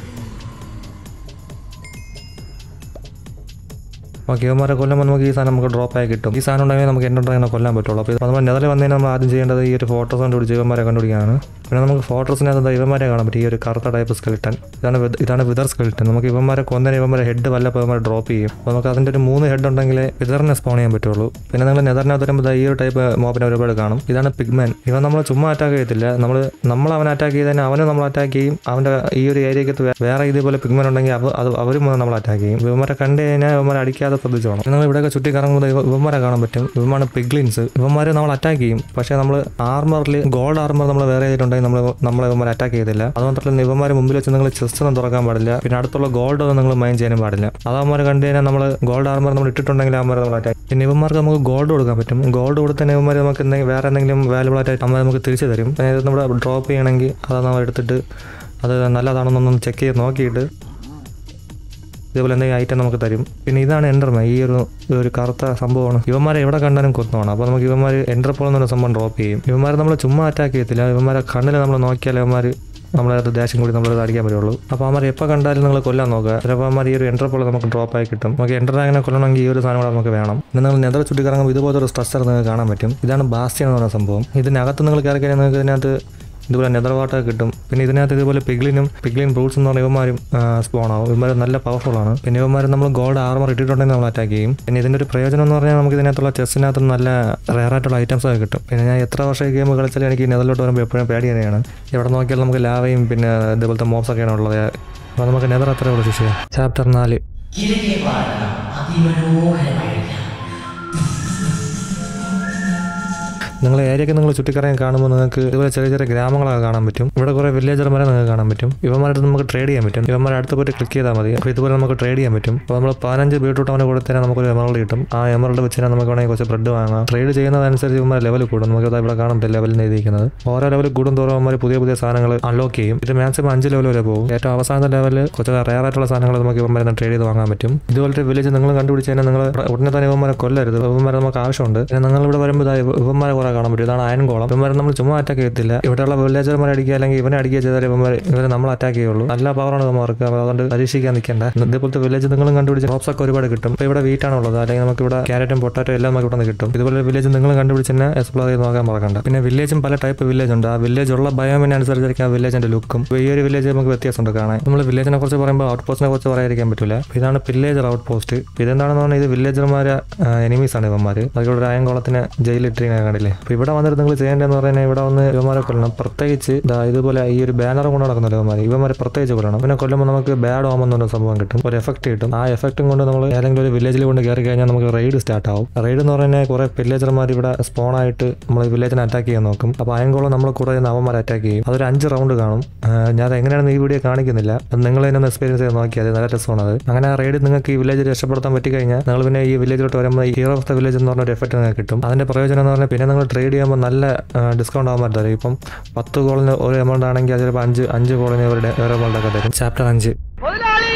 ഓക്കെ ഇവന്മാരെ കൊല്ലുമ്പോൾ നമുക്ക് ഈ സാധനം നമുക്ക് ഡ്രോപ്പ് ആയി കിട്ടും ഈ സാധനം ഉണ്ടെങ്കിൽ നമുക്ക് എൻ്റെ ഉണ്ടെങ്കിൽ കൊല്ലാൻ പറ്റുള്ളൂ അപ്പോൾ നമ്മൾ നെതറിൽ വന്നതിന് നമ്മൾ ആദ്യം ചെയ്യേണ്ടത് ഈ ഒരു ഫോട്ടോസ് കണ്ടുപിടിച്ച് ഇവന്മാരെ കണ്ടുപിടിക്കാനാണ് പിന്നെ നമുക്ക് ഫോട്ടോസിനകത്ത് ഇവന്മാരെ കാണാൻ പറ്റും ഈ ഒരു കറുത്ത ടൈപ്പ് സ്കെൽട്ടൻ ഇതാണ് with- ഇതാണ് വിതർ സ്കെൽട്ടൻ നമുക്ക് ഇവന്മാരെ കൊന്നതിന് ഇവന്മാരെ ഹെഡ് വല്ല ഇവന്മാരെ ഡ്രോപ്പ് ചെയ്യും അപ്പോൾ നമുക്ക് അതിൻ്റെ ഒരു മൂന്ന് ഹെഡ് ഉണ്ടെങ്കിൽ വിതറിനെ സ്പോൺ ചെയ്യാൻ പറ്റുള്ളൂ പിന്നെ നിങ്ങൾ നെതറിനകത്ത് വരുമ്പോൾ ദാ ഈ ഒരു ടൈപ്പ് മോപ്പിനെ ഒരുപാട് കാണും ഇതാണ് പിഗ്മാൻ ഇവൻ നമ്മൾ ചുമ്മാ അറ്റാക്ക് ചെയ്യത്തില്ല നമ്മൾ നമ്മൾ അവനെ അറ്റാക്ക് ചെയ്തതിന് അവന് നമ്മൾ അറ്റാക്ക് ചെയ്യും അവൻ്റെ ഈ ഒരു ഏരിയക്കകത്ത് വേ- വേറെ ഇതേപോലെ പിഗ്മാൻ ഉണ്ടെങ്കിൽ അവ അത് അവരും വന്ന് നമ്മൾ അറ്റാക്ക് ചെയ്യും ഇവന്മാരെ കണ്ടു കഴിഞ്ഞാൽ ഇവന്മാരെ അടിക്കാതെ ശ്രദ്ധിച്ചു വേണം നിങ്ങൾ ഇവിടെയൊക്കെ ചുറ്റി കറങ്ങുമ്പോൾ ഇവ- ഇവന്മാരെ കാണാൻ പറ്റും ഇവന്മാരാണ് പിഗ്ലിൻസ് ഇവന്മാരെ നമ്മൾ അറ്റാക്ക് ചെയ്യും പക്ഷേ നമ്മൾ ആർമറിൽ ഗോൾഡ് ആർമർ നമ്മൾ വേറെ ചെയ്തിട്ടുണ്ടെങ്കിൽ നമ്മൾ നമ്മളെ ഇവന്മാരെ അറ്റാക്ക് ചെയ്തില്ല അത് മാത്രമല്ല ഇവന്മാരെ മുമ്പിൽ വെച്ച് നിങ്ങൾ ചെസ്റ്റ് ഒന്നും തുറക്കാൻ പാടില്ല പിന്നെ അടുത്തുള്ള ഗോൾഡ് ഒന്നും നിങ്ങൾ മൈൻ ചെയ്യാനും പാടില്ല അത് അവന്മാരെ കണ്ടു കഴിഞ്ഞാൽ നമ്മൾ ഗോൾഡ് ആർമർ നമ്മൾ ഇട്ടിട്ടുണ്ടെങ്കിൽ അവന്മാരെ നമ്മൾ അറ്റാക്ക് പിന്നെ ഇവന്മാർക്ക് നമുക്ക് ഗോൾഡ് കൊടുക്കാൻ പറ്റും ഗോൾഡ് കൊടുത്തന്നെ ഇവന്മാർ നമുക്ക് എന്തെങ്കിലും വേറെ എന്തെങ്കിലും വാല്യുബിൾ ആയിട്ട് അവന്മാർ നമുക്ക് തിരിച്ചു തരും അതായത് നമ്മുടെ ഡ്രോപ്പ് ചെയ്യണമെങ്കിൽ അത് നമ്മൾ എടുത്തിട്ട് അത് നല്ലതാണെന്നൊന്നും ചെക്ക് ചെയ്ത് നോക്കിയിട്ട് ഇതുപോലെ എന്തെങ്കിലും ഐറ്റം നമുക്ക് തരും പിന്നെ ഇതാണ് എൻ്റർമ ഈ ഒരു ഈ ഒരു കറുത്ത സംഭവമാണ് ഇവന്മാരെ എവിടെ കണ്ടാലും കൊത്തുവാണ് അപ്പോൾ നമുക്ക് ഇവന്മാർ എൻ്റർപോൾ എന്നൊരു സംഭവം ഡ്രോപ്പ് ചെയ്യും ഇവന്മാരെ നമ്മൾ ചുമ്മാ അറ്റാക്ക് ചെയ്യത്തില്ല ഇവന്മാരെ കണ്ണിൽ നമ്മൾ നോക്കിയാൽ ഇവന്മാർ നമ്മളെ അത് ദേശം കൂടി നമ്മളത് അടിക്കാൻ പറ്റുള്ളൂ അപ്പോൾ അവന്മാർ എപ്പോൾ കണ്ടാലും നിങ്ങൾ കൊല്ലാൻ നോക്കുക ചിലപ്പോൾ അവന്മാർ ഈ ഒരു എൻ്റർപോൾ നമുക്ക് ഡ്രോപ്പ് ആയി കിട്ടും നമുക്ക് എൻ്റർ അങ്ങനെ കൊല്ലണമെങ്കിൽ ഈ ഒരു സാധനം കൂടെ നമുക്ക് വേണം പിന്നെ നിങ്ങൾ നെതർ ചുറ്റി കറങ്ങുമ്പോൾ ഇതുപോലത്തെ ഒരു സ്ട്രക്ചർ നിങ്ങൾക്ക് കാണാൻ പറ്റും ഇതാണ് ബാസ്റ്റിയൻ എന്ന് പറയുന്ന സംഭവം ഇതിനകത്ത് നിങ്ങൾ കയറി കഴിഞ്ഞാൽ നിങ്ങൾക്ക് ഇതിനകത്ത് ഇതുപോലെ നെതർ വാട്ടർ കിട്ടും പിന്നെ ഇതിനകത്ത് ഇതുപോലെ പിഗ്ലിനും പിഗ്ലിൻ ബ്രൂട്ട്സ് എന്ന് പറഞ്ഞ ഇവന്മാരും സ്പോൺ ആവും ഇവന്മാർ നല്ല പവർഫുൾ ആണ് പിന്നെ ഇവന്മാർ നമ്മൾ ഗോൾഡ് ആർമർ ഇട്ടിട്ടുണ്ടെങ്കിൽ നമ്മൾ അറ്റാക്ക് ചെയ്യും പിന്നെ ഇതിൻ്റെ ഒരു പ്രയോജനം എന്ന് പറഞ്ഞാൽ നമുക്ക് ഇതിനകത്തുള്ള ചെസ്സിനകത്ത് നല്ല റെയർ ആയിട്ടുള്ള ഐറ്റംസ് ഒക്കെ കിട്ടും പിന്നെ ഞാൻ എത്ര വർഷം ഗെയിം കളിച്ചാലും എനിക്ക് നെതറിലോട്ട് വരുമ്പോൾ എപ്പോഴും പേടി തന്നെയാണ് എവിടെ നോക്കിയാൽ നമുക്ക് ലാവയും പിന്നെ ഇതുപോലത്തെ മോബ്സ് ഒക്കെയാണ് ഉള്ളത് അപ്പോൾ നമുക്ക് നെതർ അത്രേ ഉള്ളൂ ശിഷ്യ ചാപ്റ്റർ നാല് കിഴക്കേ പാടണം അതിമനോഹരമായ നിങ്ങൾ ഏരിയയൊക്കെ നിങ്ങൾ ചുറ്റിക്കറങ്ങി കാണുമ്പോൾ നിങ്ങൾക്ക് ഇതുപോലെ ചെറിയ ചെറിയ ഗ്രാമങ്ങളൊക്കെ കാണാൻ പറ്റും ഇവിടെ കുറേ വില്ലേജർമാരെ നിങ്ങൾക്ക് കാണാൻ പറ്റും ഇവന്മാരുടെ അടുത്ത് നമുക്ക് ട്രേഡ് ചെയ്യാൻ പറ്റും ഇവന്മാരുടെ അടുത്ത് പോയിട്ട് ക്ലിക്ക് ചെയ്താൽ മതി അപ്പോൾ ഇതുപോലെ നമുക്ക് ട്രേഡ് ചെയ്യാൻ പറ്റും അപ്പോൾ നമ്മൾ പതിനഞ്ച് ബീട്രൂട്ട് അവന് കൊടുത്തതിനാൽ നമുക്കൊരു എമറൾഡ് കിട്ടും ആ എമറൾഡ് വെച്ച് തന്നെ നമുക്ക് വേണമെങ്കിൽ കുറച്ച് ബ്രെഡ് വാങ്ങാം ട്രേഡ് ചെയ്യുന്നതനുസരിച്ച് ഇവന്മാർ ലെവൽ കൂടും നമുക്ക് അത് ഇവിടെ കാണുമ്പോൾ ലെവലിൽ എഴുതിയിരിക്കുന്നത് ഓരോ ലെവൽ കൂടും തോറും അവന്മാർ പുതിയ പുതിയ സാധനങ്ങൾ അൺലോക്ക് ചെയ്യും ഇത് മാക്സിമം അഞ്ച് ലെവൽ വരെ പോകും ഏറ്റവും അവസാനത്തെ ലെവലിൽ കുറച്ച് റയർ ആയിട്ടുള്ള സാധനങ്ങൾ നമുക്ക് ഇവന്മാരെ ട്രേഡ് ചെയ്ത് വാങ്ങാൻ പറ്റും ഇതുപോലത്തെ വില്ലേജ് നിങ്ങൾ കണ്ടുപിടിച്ച് കഴിഞ്ഞാൽ നിങ്ങൾ ഉടനെ തന്നെ ഇവന്മാരെ കൊല്ലരുത് ഇവന്മാരെ നമുക്ക് ആവശ്യമുണ്ട് പിന്നെ നിങ്ങൾ ഇവിടെ വരുമ്പോൾ ഇതാ ഇവന്മാരെ കുറെ കാണാൻ പറ്റും ഇതാണ് അയൻകോളം ഇവന്മാരെ നമ്മൾ ചുമ്മാ അറ്റാക്ക് ചെയ്യത്തില്ല ഇവിടെയുള്ള വില്ലേജർമാരെ അടിക്കുക അല്ലെങ്കിൽ ഇവനെ അടിക്കുക ചെയ്താൽ ഇവന്മാർ ഇവരെ നമ്മൾ അറ്റാക്ക് ചെയ്യുള്ളൂ നല്ല പവറാണ് ഇവന്മാർക്ക് അപ്പോൾ അതുകൊണ്ട് പരീക്ഷിക്കാൻ നിൽക്കേണ്ട ഇതേപോലത്തെ വില്ലേജ് നിങ്ങളും കണ്ടുപിടിച്ച് ക്രോപ്സ് ഒക്കെ ഒരുപാട് കിട്ടും ഇപ്പോൾ ഇവിടെ വീട്ടാണ് ഉള്ളത് അല്ലെങ്കിൽ നമുക്ക് ഇവിടെ ക്യാരറ്റും പൊട്ടാറ്റോ എല്ലാം നമുക്ക് ഇവിടെ നിന്ന് കിട്ടും ഇതുപോലെ വില്ലേജ് നിങ്ങൾ കണ്ടുപിടിച്ച് തന്നെ എക്സ്പ്ലോർ ചെയ്ത് നോക്കാൻ മറക്കണ്ട പിന്നെ വില്ലേജും പല ടൈപ്പ് വില്ലേജ് ഉണ്ട് ആ വില്ലേജ് ഉള്ള ബയോമിനെ അനുസരിച്ചായിരിക്കും ആ വില്ലേജിന്റെ ലുക്കും ഇപ്പോൾ ഈ ഒരു വില്ലേജ് നമുക്ക് വ്യത്യാസമുണ്ട് കാണാൻ നമ്മൾ വില്ലേജിനെ കുറിച്ച് പറയുമ്പോൾ ഔട്ട് പോസ്റ്റിനെ കുറിച്ച് പറയാതിരിക്കാൻ പറ്റില്ല ഇതാണ് വില്ലേജർ ഔട്ട് പോസ്റ്റ് ഇതെന്താണെന്ന് പറഞ്ഞാൽ ഇത് വില്ലേജർമാരെ എനിമീസ് ആണ് ഇവന്മാർ അതുകൊണ്ട് ഒരു അയൻകുളത്തിന് ജയിലിട്ടിങ്ങനെ കണ്ടില്ലേ അപ്പോൾ ഇവിടെ വന്നിട്ട് നിങ്ങൾ ചെയ്യേണ്ടതെന്ന് പറഞ്ഞാൽ ഇവിടെ വന്ന് ഇവന്മാരെ കൊല്ലണം പ്രത്യേകിച്ച് ദാ ഇതുപോലെ ഈ ഒരു ബാനർ കൊണ്ട് നടക്കുന്നുണ്ട് ഇവന്മാർ ഇവന്മാരെ പ്രത്യേകിച്ച് കൊല്ലണം പിന്നെ കൊല്ലുമ്പോൾ നമുക്ക് ബാഡ് ഓം എന്നൊരു സംഭവം കിട്ടും ഒരു എഫക്ട് കിട്ടും ആ എഫക്റ്റും കൊണ്ട് നമ്മൾ ഏതെങ്കിലും ഒരു വില്ലേജിൽ കൊണ്ട് കയറി കഴിഞ്ഞാൽ നമുക്ക് റെയ്ഡ് സ്റ്റാർട്ട് ആവും റെയ്ഡ് എന്ന് പറഞ്ഞാൽ കുറെ വില്ലേജർമാർ ഇവിടെ സ്പോൺ ആയിട്ട് നമ്മൾ വില്ലേജിനെ അറ്റാക്ക് ചെയ്യാൻ നോക്കും അപ്പോൾ അയൻകോളം നമ്മൾ കൂടെ നിന്ന് അവന്മാരെ അറ്റാക്ക് ചെയ്യും അതൊരു അഞ്ച് റൗണ്ട് കാണും ആ, ഞാൻ അത് എങ്ങനെയാണെന്ന് ഈ വീഡിയോ കാണിക്കുന്നില്ല അത് നിങ്ങൾ തന്നെ ഒന്ന് എക്സ്പീരിയൻസ് ചെയ്ത് നോക്കിയാൽ നല്ല രസമാണ് അത് അങ്ങനെ ആ റെയ്ഡ് നിങ്ങൾക്ക് ഈ വില്ലേജ് രക്ഷപ്പെടുത്താൻ പറ്റി കഴിഞ്ഞാൽ നിങ്ങൾ പിന്നെ ഈ വില്ലേജിലോട്ട് വരുമ്പോൾ ഈ ഹീറോ ഓഫ് ദ വില്ലേജ് എന്ന് പറഞ്ഞ ഒരു എഫക്റ്റ് നിങ്ങൾക്ക് കിട്ടും അതിന്റെ പ്രയോജനം എന്ന് പറഞ്ഞാൽ പിന്നെ നിങ്ങൾ ട്രേഡ് ചെയ്യുമ്പോൾ നല്ല ഡിസ്കൗണ്ട് ആകാൻ പറ്റും ഇപ്പം പത്ത് കോളിന് ഒരു എമൗണ്ട് ആണെങ്കിൽ അത് ചിലപ്പോൾ അഞ്ച് അഞ്ച് കോളിന് അവരുടെ ഒരു എമൗണ്ട് ഒക്കെ തരും ചാപ്റ്റർ അഞ്ച് മുതലാളി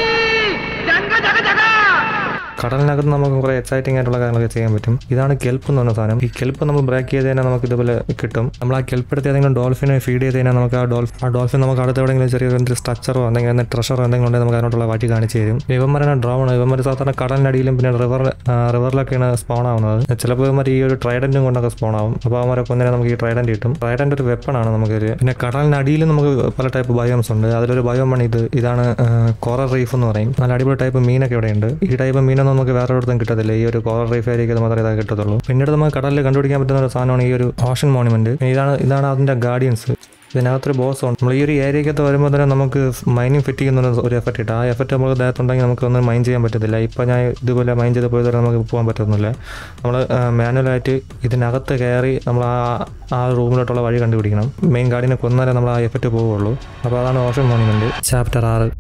ജംഗ ജഗ ജഗ കടലിനകത്ത് നമുക്ക് കുറേ എക്സൈറ്റിംഗ് ആയിട്ടുള്ള കാര്യങ്ങളൊക്കെ ചെയ്യാൻ പറ്റും ഇതാണ് കെൽപ്പ് എന്ന് പറഞ്ഞ സാധനം ഈ കെൽപ്പ് നമ്മൾ ബ്രേക്ക് ചെയ്ത് കഴിഞ്ഞാൽ നമുക്ക് ഇതുപോലെ കിട്ടും നമ്മൾ ആ കെൽപ്പ് എടുത്ത് ഏതെങ്കിലും ഡോൾഫിനെ ഫീഡ് ചെയ്ത് കഴിഞ്ഞാൽ നമുക്ക് ആ ഡോൾഫ് ആ ഡോൾഫിൻ നമുക്ക് അടുത്ത് എവിടെയെങ്കിലും ചെറിയ എന്തെങ്കിലും സ്ട്രക്ചറോ അല്ലെങ്കിൽ ട്രഷറോ എന്തെങ്കിലും ഉണ്ടെങ്കിൽ നമുക്ക് അതിനോട്ടുള്ള വഴി കാണിച്ച് തരും ഇവന്മാരാണ് ഡ്രോൺ ഇവന്മാർ സാധാരണ കടലിനടിയിലും പിന്നെ റിവർ റിവറിലൊക്കെയാണ് സ്പോൺ ആവുന്നത് ചിലപ്പോൾ ഇവന്മാർ ഈ ഒരു ട്രൈഡന്റും കൊണ്ടൊക്കെ സ്പോൺ ആവും അപ്പോൾ അവന്മാരെ കൊന്നിനെ നമുക്ക് ഈ ട്രൈഡന്റ് കിട്ടും ട്രൈഡന്റ് ഒരു വെപ്പണാണ് നമുക്ക് പിന്നെ കടലിനടിയിൽ നമുക്ക് പല ടൈപ്പ് ബയോംസ് ഉണ്ട് അതിലൊരു ബയോമാണ് ഇത് ഇതാണ് കോറൽ റീഫ് എന്ന് പറയും നല്ല അടിപൊളി ടൈപ്പ് മീനൊക്കെ ഇവിടെ ഉണ്ട് ഈ ടൈപ്പ് മീനൊന്നും നമുക്ക് വേറെ ഒരിടത്തും കിട്ടത്തില്ല ഈ ഒരു കോറൽ റീഫ് ആയിരിക്കും അത് മാത്രമേ ഇതൊക്കെ കിട്ടത്തുള്ളൂ പിന്നീട് നമുക്ക് കടലിൽ കണ്ടുപിടിക്കാൻ പറ്റുന്ന ഒരു സാധനമാണ് ഈ ഒരു ഓഷൻ മോണുമെന്റ് ഇതാണ് ഇതാണ് അതിന്റെ ഗാർഡിയൻസ് ഇതിനകത്തൊരു ബോസ് ഉണ്ട് നമ്മൾ ഈ ഒരു ഏരിയക്കകത്ത് വരുമ്പോൾ തന്നെ നമുക്ക് മൈനിങ് ഫിറ്റ് ചെയ്യുന്ന ഒരു- ഒരു എഫക്റ്റ് കിട്ടും ആ എഫക്റ്റ് നമുക്ക് ദേഹത്തുണ്ടെങ്കിൽ നമുക്ക് ഒന്നും മൈൻ ചെയ്യാൻ പറ്റത്തില്ല ഇപ്പം ഞാൻ ഇതുപോലെ മൈൻ ചെയ്ത് പോയത് നമുക്ക് പോകാൻ പറ്റുന്നില്ല നമ്മൾ മാനുവലായിട്ട് ഇതിനകത്ത് കയറി നമ്മൾ ആ ആ റൂമിലോട്ടുള്ള വഴി കണ്ടുപിടിക്കണം മെയിൻ ഗാർഡിനെ കൊന്നാലേ നമ്മൾ ആ എഫക്റ്റ് പോവുള്ളൂ അപ്പോൾ അതാണ് ഓഷൻ മോണിമെന്റ് ചാപ്റ്റർ ആറ്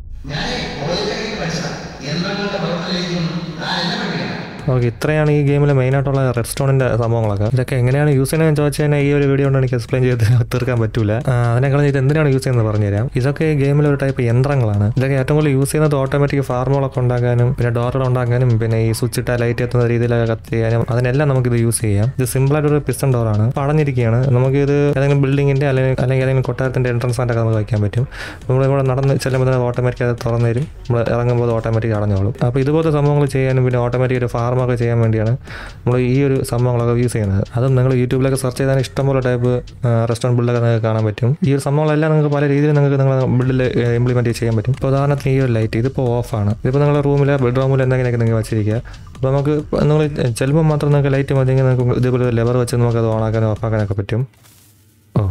ഓക്കെ ഇത്രയാണ് ഈ ഗെയിമിലെ മെയിനായിട്ടുള്ള റെഡ് സ്റ്റോണിന്റെ സംഭവങ്ങളൊക്കെ ഇതൊക്കെ എങ്ങനെയാണ് യൂസ് ചെയ്യുന്നത് ചോദിച്ചു കഴിഞ്ഞാൽ ഈ ഒരു വീഡിയോ കൊണ്ട് എനിക്ക് എക്സ്പ്ലെയിൻ ചെയ്ത് തീർക്കാൻ പറ്റൂല ആ, അതിനേക്കാളും ഇത് എന്തിനാണ് യൂസ് ചെയ്യുന്നത് പറഞ്ഞുതരാം ഇതൊക്കെ ഈ ഗെയിമിലെ ഒരു ടൈപ്പ് യന്ത്രങ്ങളാണ് ഇതൊക്കെ ഏറ്റവും കൂടുതൽ യൂസ് ചെയ്യുന്നത് ഓട്ടോമാറ്റിക് ഫാർമുകളൊക്കെ ഉണ്ടാക്കാനും പിന്നെ ഡോറുകൾ ഉണ്ടാക്കാനും പിന്നെ ഈ സ്വിച്ച് ഇട്ട ലൈറ്റ് എത്തുന്ന രീതിയിലൊക്കെ കത്ത് ചെയ്യാനും അതിനെല്ലാം നമുക്ക് ഇത് യൂസ് ചെയ്യാം ഇത് സിമ്പിൾ ആയിട്ട് ഒരു പിസ്റ്റൺ ഡോറാണ് അടഞ്ഞിരിക്കുകയാണ് നമുക്ക് ഇത് ഏതെങ്കിലും ബിൽഡിങ്ങിന്റെ അല്ലെങ്കിൽ അല്ലെങ്കിൽ ഏതെങ്കിലും കൊട്ടാരത്തിന്റെ എൻട്രൻസ് ആയിട്ടൊക്കെ നമുക്ക് വയ്ക്കാൻ പറ്റും നമ്മൾ ഇവിടെ നടന്ന് ചെല്ലുമ്പോൾ തന്നെ ഓട്ടോമാറ്റിക് അത് തുറന്നു തരും നമ്മൾ ഇറങ്ങുമ്പോൾ ഓട്ടോമാറ്റിക് അടഞ്ഞോളും അപ്പോൾ ഇതുപോലത്തെ സംഭവങ്ങൾ ചെയ്യാനും പിന്നെ ഓട്ടോമാറ്റിക് ഒരു ഫാർമൊക്കെ ചെയ്യാൻ വേണ്ടിയാണ് നമ്മൾ ഈ ഒരു സംഭവങ്ങളൊക്കെ യൂസ് ചെയ്യുന്നത് അതും നിങ്ങൾ യൂട്യൂബിലൊക്കെ സെർച്ച് ചെയ്താൽ ഇഷ്ടംപോലെ ടൈപ്പ് റെസ്റ്റോറൻറ്റ് ബിൽഡൊക്കെ നിങ്ങൾക്ക് കാണാൻ പറ്റും ഈ ഒരു സംഭവങ്ങളെല്ലാം നിങ്ങൾക്ക് പല രീതിയിൽ നിങ്ങൾക്ക് നിങ്ങൾ ബിൽഡിൽ ഇംപ്ലിമെൻറ്റ് ചെയ്യാൻ പറ്റും ഇപ്പോൾ ഉദാഹരണത്തിന് ഈ ഒരു ലൈറ്റ് ഇതിപ്പോൾ ഓഫാണ് ഇതിപ്പോൾ നിങ്ങളുടെ റൂമിലെ ബെഡ്റൂമിൽ എന്തെങ്കിലുമൊക്കെ നിങ്ങൾ വെച്ചിരിക്കുക അപ്പോൾ നമുക്ക് നിങ്ങൾ ചെല്ലുമ്പോൾ മാത്രം നിങ്ങൾക്ക് ലൈറ്റ് മതിയെങ്കിൽ നിങ്ങൾക്ക് ഇതേപോലെ ലെവർ വെച്ച് നമുക്ക് അത് ഓണാക്കാനും ഓഫാക്കാനൊക്കെ പറ്റും ഓ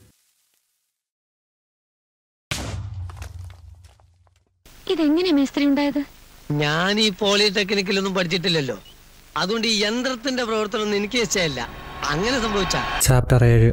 ഇതെങ്ങനെ മേസ്ത്രി ഉണ്ടായത് ഞാൻ ഈ പോളിടെക്നിക്കിലൊന്നും പഠിച്ചിട്ടില്ലല്ലോ അതുകൊണ്ട് ഈ യന്ത്രത്തിന്റെ പ്രവർത്തനം ഒന്നും എനിക്ക് ഇഷ്ടമല്ല അങ്ങനെ സംഭവിച്ച ചാപ്റ്റർ ഏഴ്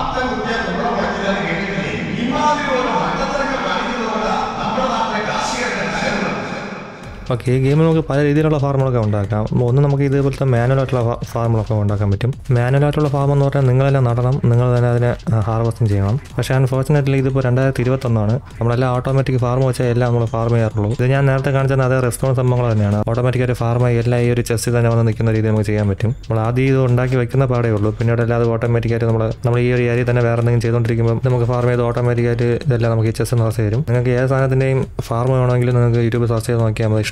ഓക്കെ ഈ ഗെയിമിൽ നമുക്ക് പല രീതിയിലുള്ള ഫാർമുകളൊക്കെ ഉണ്ടാക്കാം ഒന്ന് നമുക്ക് ഇതേപോലത്തെ മാനുവലായിട്ടുള്ള ഫാർമുകളൊക്കെ ഉണ്ടാക്കാൻ പറ്റും മാനുവലായിട്ടുള്ള ഫാം എന്ന് പറഞ്ഞാൽ നിങ്ങളെല്ലാം നടണം നിങ്ങൾ തന്നെ അതിനെ ഹാർവസ്റ്റിംഗ് ചെയ്യണം പക്ഷേ അൺഫോർച്ചുനേറ്റ്ലി ഇതിപ്പോൾ രണ്ടായിരത്തി ഇരുപത്തൊന്നാണ് നമ്മളെല്ലാം ഓട്ടോമാറ്റിക് ഫാർം വെച്ചാൽ എല്ലാം നമ്മൾ ഫാർം ചെയ്യാറുള്ളൂ ഇത് ഞാൻ നേരത്തെ കാണിച്ചത് അതേ റെസ്പോൺസ് സംഭവങ്ങൾ തന്നെയാണ് ഓട്ടോമാറ്റിക്കായിട്ട് ഫാർം എല്ലാം ഈ ഒരു ചെസ്സിൽ തന്നെ വന്ന് നിൽക്കുന്ന രീതി നമുക്ക് ചെയ്യാൻ പറ്റും നമ്മൾ ആദ്യം ഇത് ഉണ്ടാക്കി വെക്കുന്ന പാടേ ഉള്ളൂ പിന്നീട് അല്ലാതെ ഓട്ടോമാറ്റിക്കായിട്ട് നമ്മൾ നമ്മൾ ഈ ഒരു ഏരിയ തന്നെ വേറെ എന്തെങ്കിലും ചെയ്തുകൊണ്ടിരിക്കുമ്പോൾ നമുക്ക് ഫാർം ചെയ്ത് ഓട്ടോമാറ്റിക്കായിട്ട് ഇതെല്ലാം നമുക്ക് ഈ ചെസ് നിറച്ച് തരും നിങ്ങൾക്ക് ഏത് സാധനത്തിൻ്റെയും ഫാർം വേണമെങ്കിൽ നിങ്ങൾക്ക് യൂട്യൂബ് സെർച്ച് ചെയ്ത് നോക്കിയാൽ മതി ഇഷ്ടം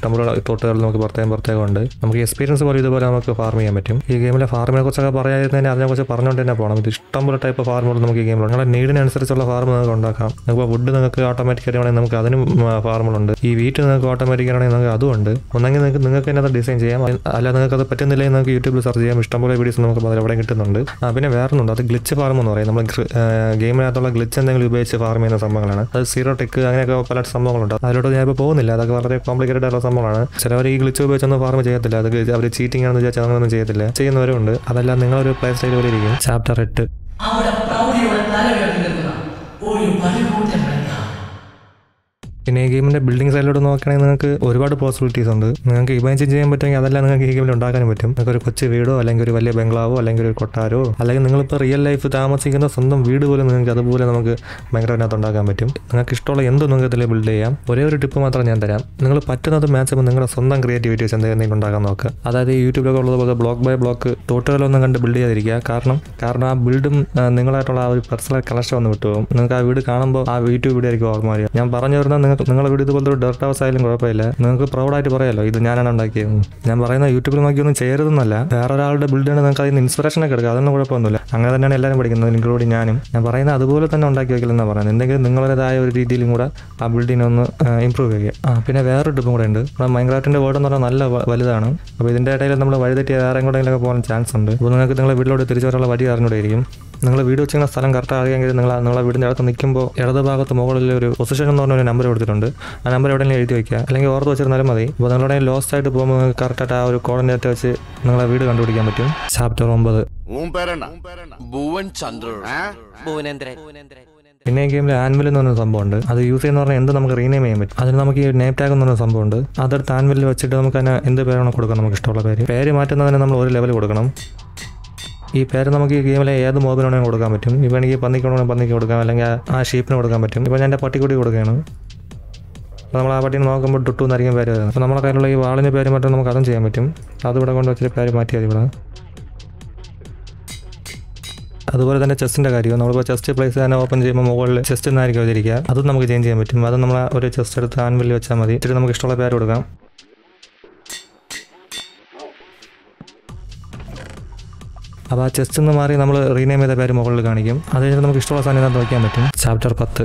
ഇഷ്ടംപോലെ തോട്ടുകൾ നമുക്ക് പ്രത്യേകം പ്രത്യേകം ഉണ്ട് നമുക്ക് എക്സ്പീരിയൻസ് പോലെ ഇതുപോലെ നമുക്ക് ഫാർം ചെയ്യാൻ പറ്റും ഈ ഗെയിമിലെ ഫാർമിനെ കുറിച്ചൊക്കെ പറയാതിരുന്നതിന് അതിനെക്കുറിച്ച് പറഞ്ഞുകൊണ്ട് തന്നെ പോകണം ഇത് ഇഷ്ടംപോലെ ടൈപ്പ് ഫാർമുകൾ നമുക്ക് ഈ ഗെയിമിലുണ്ട് നിങ്ങളുടെ നീഡിനനുസരിച്ചുള്ള ഫാർം നിങ്ങൾക്ക് ഉണ്ടാക്കാം നിങ്ങൾക്ക് വുഡ് നിങ്ങൾക്ക് ഓട്ടോമാറ്റിക് ആണെങ്കിൽ നമുക്ക് അതിനും ഫാർമുകളുണ്ട് ഈ വീട്ടിൽ നിങ്ങൾക്ക് ഓട്ടോമാറ്റിക് ആണെങ്കിൽ നിങ്ങൾക്ക് അതും ഉണ്ട് ഒന്നെങ്കിൽ നിങ്ങൾക്ക് നിങ്ങൾക്ക് തന്നെ അത് ഡിസൈൻ ചെയ്യാം അല്ല നിങ്ങൾക്ക് അത് പറ്റുന്നില്ലെങ്കിൽ നിങ്ങൾക്ക് യൂട്യൂബിൽ സെർച്ച് ചെയ്യാം ഇഷ്ടംപോലെ വീഡിയോസ് നമുക്ക് അതിൽ എവിടെ കിട്ടുന്നുണ്ട് ആ പിന്നെ വേറൊന്നുണ്ട് അത് ഗ്ലിച്ച് ഫാർം എന്ന് പറയും നമ്മൾ ഗെയിമിനകത്തുള്ള ഗ്ലിച്ച് എന്തെങ്കിലും ഉപയോഗിച്ച് ഫാർം ചെയ്യുന്ന സംഭവങ്ങളാണ് അത് സീറോ ടെക്ക് അങ്ങനെയൊക്കെ പല സംഭവങ്ങളുണ്ട് അതിലോട്ട് ഞാൻ ഇപ്പോൾ പോകുന്നില്ല അതൊക്കെ വളരെ കോംപ്ലിക്കേറ്റഡ് ആയിട്ടുള്ള സംഭവമാണ് ചിലവർ ഈ ഗ്ലിച്ച് ഉപയോഗിച്ചൊന്നും ഫാർം ചെയ്യത്തില്ല അത് അവർ ചീറ്റിംഗ് ആണെന്ന് വിചാരിച്ചാൽ അങ്ങനെയൊന്നും ചെയ്യത്തില്ല ചെയ്യുന്നവരുണ്ട് അതെല്ലാം നിങ്ങളൊരു പ്ലേ സ്റ്റൈൽ പോലെ ഇരിക്കും ചാപ്റ്റർ എട്ട് അവിടെ പ്രൗഢിയോടെ തല ഉയർത്തി നിൽക്കുന്ന ഒരു പഴുകൂറ്റൻ വെള്ളം പിന്നെ ഈ ഗെയിമിന്റെ ബിൽഡിംഗ് സൈഡിലോട്ട് നോക്കുകയാണെങ്കിൽ നിങ്ങൾക്ക് ഒരുപാട് പോസിബിലിറ്റീസ് ഉണ്ട് നിങ്ങൾക്ക് ഇമാജിൻ ചെയ്യാൻ പറ്റുമെങ്കിൽ അതെല്ലാം നിങ്ങൾക്ക് ഈ ഗെയിമിൽ ഉണ്ടാക്കാനും പറ്റും നിങ്ങൾക്ക് ഒരു കൊച്ചു വീടോ അല്ലെങ്കിൽ ഒരു വലിയ ബംഗ്ലാവോ അല്ലെങ്കിൽ ഒരു കൊട്ടാരോ അല്ലെങ്കിൽ നിങ്ങളിപ്പോൾ റിയൽ ലൈഫ് താമസിക്കുന്ന സ്വന്തം വീട് പോലും നിങ്ങൾക്ക് അതുപോലെ നമുക്ക് ഭയങ്കര അതിനകത്ത് ഉണ്ടാക്കാൻ പറ്റും നിങ്ങൾക്ക് ഇഷ്ടമുള്ള എന്തും നിങ്ങൾക്ക് ഇതിൽ ബിൽഡ് ചെയ്യാം ഒരേ ഒരു ടിപ്പ് മാത്രം ഞാൻ തരാം നിങ്ങൾ പറ്റുന്നത് മാക്സിമം നിങ്ങളുടെ സ്വന്തം ക്രിയേറ്റിവിറ്റീസ് എന്തെങ്കിലും ഉണ്ടാക്കാൻ നോക്കുക അതായത് ഈ യൂട്യൂബിലൊക്കെ ഉള്ളതുപോലെ ബ്ലോക്ക് ബൈ ബ്ലോക്ക് ടോട്ടുകളൊന്നും കണ്ട് ബിൽഡ് ചെയ്യാതിരിക്കുക കാരണം കാരണം ആ ബിൽഡും നിങ്ങളായിട്ടുള്ള ആ ഒരു പേഴ്സണൽ കണക്ഷൻ വന്ന് വിട്ടുപോകും നിങ്ങൾക്ക് ആ വീട് കാണുമ്പോൾ ആ യൂട്യൂബ് വീഡിയോ ആയിരിക്കും ഓർമ്മ വരിക ഞാൻ പറഞ്ഞു വരുന്നത് നിങ്ങൾക്ക് നിങ്ങളുടെ വീട് ഇതുപോലത്തെ ഒരു ഡെർട്ട് ഹൗസ് ആയാലും കുഴപ്പമില്ല നിങ്ങൾക്ക് പ്രൗഡായിട്ട് പറയാലോ ഇത് ഞാനാണ് ഉണ്ടാക്കിയത് ഞാൻ പറയുന്ന യൂട്യൂബിൽ നോക്കിയൊന്നും ചെയ്യരുതെന്നല്ല വേറെ ഒരാളുടെ ബിൽഡാണ് നിങ്ങൾക്ക് അതിന് ഇൻസ്പിറേഷൻ ഒക്കെ എടുക്കുക അതൊന്നും കുഴപ്പമൊന്നുമില്ല അങ്ങനെ തന്നെയാണ് എല്ലാവരും പഠിക്കുന്നത് ഇൻക്ലൂഡ് ഞാനും ഞാൻ പറയുന്നത് അതുപോലെ തന്നെ ഉണ്ടാക്കി വെക്കില്ലെന്നാണ് പറയുന്നത് എന്തെങ്കിലും നിങ്ങളുടേതായ ഒരു രീതിയിലും കൂടെ ആ ബിൽഡിനെ ഒന്ന് ഇമ്പ്രൂവ് ചെയ്യുക ആ പിന്നെ വേറൊരു ടിപ്പും കൂടെ ഉണ്ട് നമ്മുടെ മൈൻക്രാഫ്റ്റിന്റെ വേർഡ് എന്ന് പറഞ്ഞാൽ നല്ല വ- വലുതാണ് അപ്പോൾ ഇതിന്റെ ഇടയിൽ നമ്മൾ വഴിതെറ്റി വേറെ എങ്ങോട്ടെങ്കിലൊക്കെ പോകാൻ ചാൻസ് ഉണ്ട് അപ്പോൾ നിങ്ങൾക്ക് നിങ്ങളുടെ വീട്ടിലോട്ട് തിരിച്ചു വരാനുള്ള വഴി അറിഞ്ഞൂടെയിരിക്കും നിങ്ങൾ വീട് വെച്ചിരുന്ന സ്ഥലം കറക്റ്റ് അറിയാമെങ്കിൽ നിങ്ങൾ നിങ്ങളെ വീടിൻ്റെ അടുത്ത് നിൽക്കുമ്പോൾ ഇടത് ഭാഗത്ത് മുകളിൽ ഒരു പൊസിഷൻ എന്ന് പറഞ്ഞ ഒരു നമ്പർ കൊടുത്തിട്ടുണ്ട് ആ നമ്പർ എവിടെയെങ്കിലും എഴുതി വയ്ക്കുക അല്ലെങ്കിൽ ഓർത്ത് വെച്ചിരുന്നാലും മതി അപ്പോൾ നിങ്ങളുടെ ലോസ്റ്റ് ആയിട്ട് പോകുമ്പോൾ നിങ്ങൾക്ക് കറക്റ്റായിട്ട് ആ ഒരു കോർഡിനേറ്റ് വെച്ച് നിങ്ങളെ വീട് കണ്ടുപിടിക്കാൻ പറ്റും ചാപ്റ്റർ ഒമ്പത് ഉൻ പേരെണ്ണ ഭുവൻ ചന്ദ്ര പിന്നെ ഈ ഗെയിമിൽ ആൻവിൽ എന്ന് പറഞ്ഞ സംഭവമുണ്ട് അത് യൂസ് ചെയ്യുന്ന പറഞ്ഞാൽ എന്ത് നമുക്ക് റീനെയിം ചെയ്യാൻ പറ്റും അതിന് നമുക്ക് ഈ നെയിം ടാഗ് എന്ന് പറഞ്ഞ സംഭവമുണ്ട് അതെടുത്ത് ആൻവിലിൽ വെച്ചിട്ട് നമുക്ക് അതിന് എന്ത് പേരാണോ കൊടുക്കാം നമുക്ക് ഇഷ്ടമുള്ള പേര് പേര് മാറ്റുന്നതിന് നമ്മൾ ഒരു ലെവൽ കൊടുക്കണം ഈ പേര് നമുക്ക് ഈ ഗെയിമിലെ ഏത് മോബിലാണെങ്കിലും കൊടുക്കാൻ പറ്റും ഇപ്പോൾ എനിക്ക് പന്നിക്ക് വേണമെങ്കിൽ പന്നിക്ക് കൊടുക്കാം അല്ലെങ്കിൽ ആ- ആ ഷീപ്പിന് കൊടുക്കാൻ പറ്റും ഇപ്പോൾ ഞാൻ എൻ്റെ പട്ടിക്കുട്ടി കൊടുക്കുകയാണ് അപ്പോൾ നമ്മൾ ആ പട്ടിനെ നോക്കുമ്പോൾ ടുട്ടു എന്നായിരിക്കും പേര് വരുന്നത് അപ്പോൾ നമ്മുടെ കയ്യിലുള്ള ഈ വാളിന് പേര് മാറ്റാൻ നമുക്ക് അതും ചെയ്യാൻ പറ്റും അതിവിടെ കൊണ്ട് വെച്ചിട്ട് പേര് മാറ്റിയാൽ ഇവിടെ അതുപോലെ തന്നെ ചെസ്റ്റിന്റെ കാര്യം നമ്മളിപ്പോൾ ചെസ്റ്റ് പ്ലേസ് തന്നെ ഓപ്പൺ ചെയ്യുമ്പോൾ മുകളിൽ ചെസ്റ്റ് എന്നായിരിക്കും അവതരിക്കുക അതും നമുക്ക് ചേഞ്ച് ചെയ്യാൻ പറ്റും അത് നമ്മൾ ഒരു ചെസ്റ്റ് എടുത്ത് ആൻവിൽ വെച്ചാൽ മതി ഇത്തിരി നമുക്ക് ഇഷ്ടമുള്ള പേര് കൊടുക്കാം അപ്പോൾ ആ ചെസ്റ്റ് നിന്ന് മാറി നമ്മൾ റീനെയിം ചെയ്ത പേര് മുകളിൽ കാണിക്കും അത് കഴിഞ്ഞിട്ട് നമുക്ക് ഇഷ്ടമുള്ള സാധനം ഇതിനകത്ത് വയ്ക്കാൻ പറ്റും ചാപ്റ്റർ പത്ത്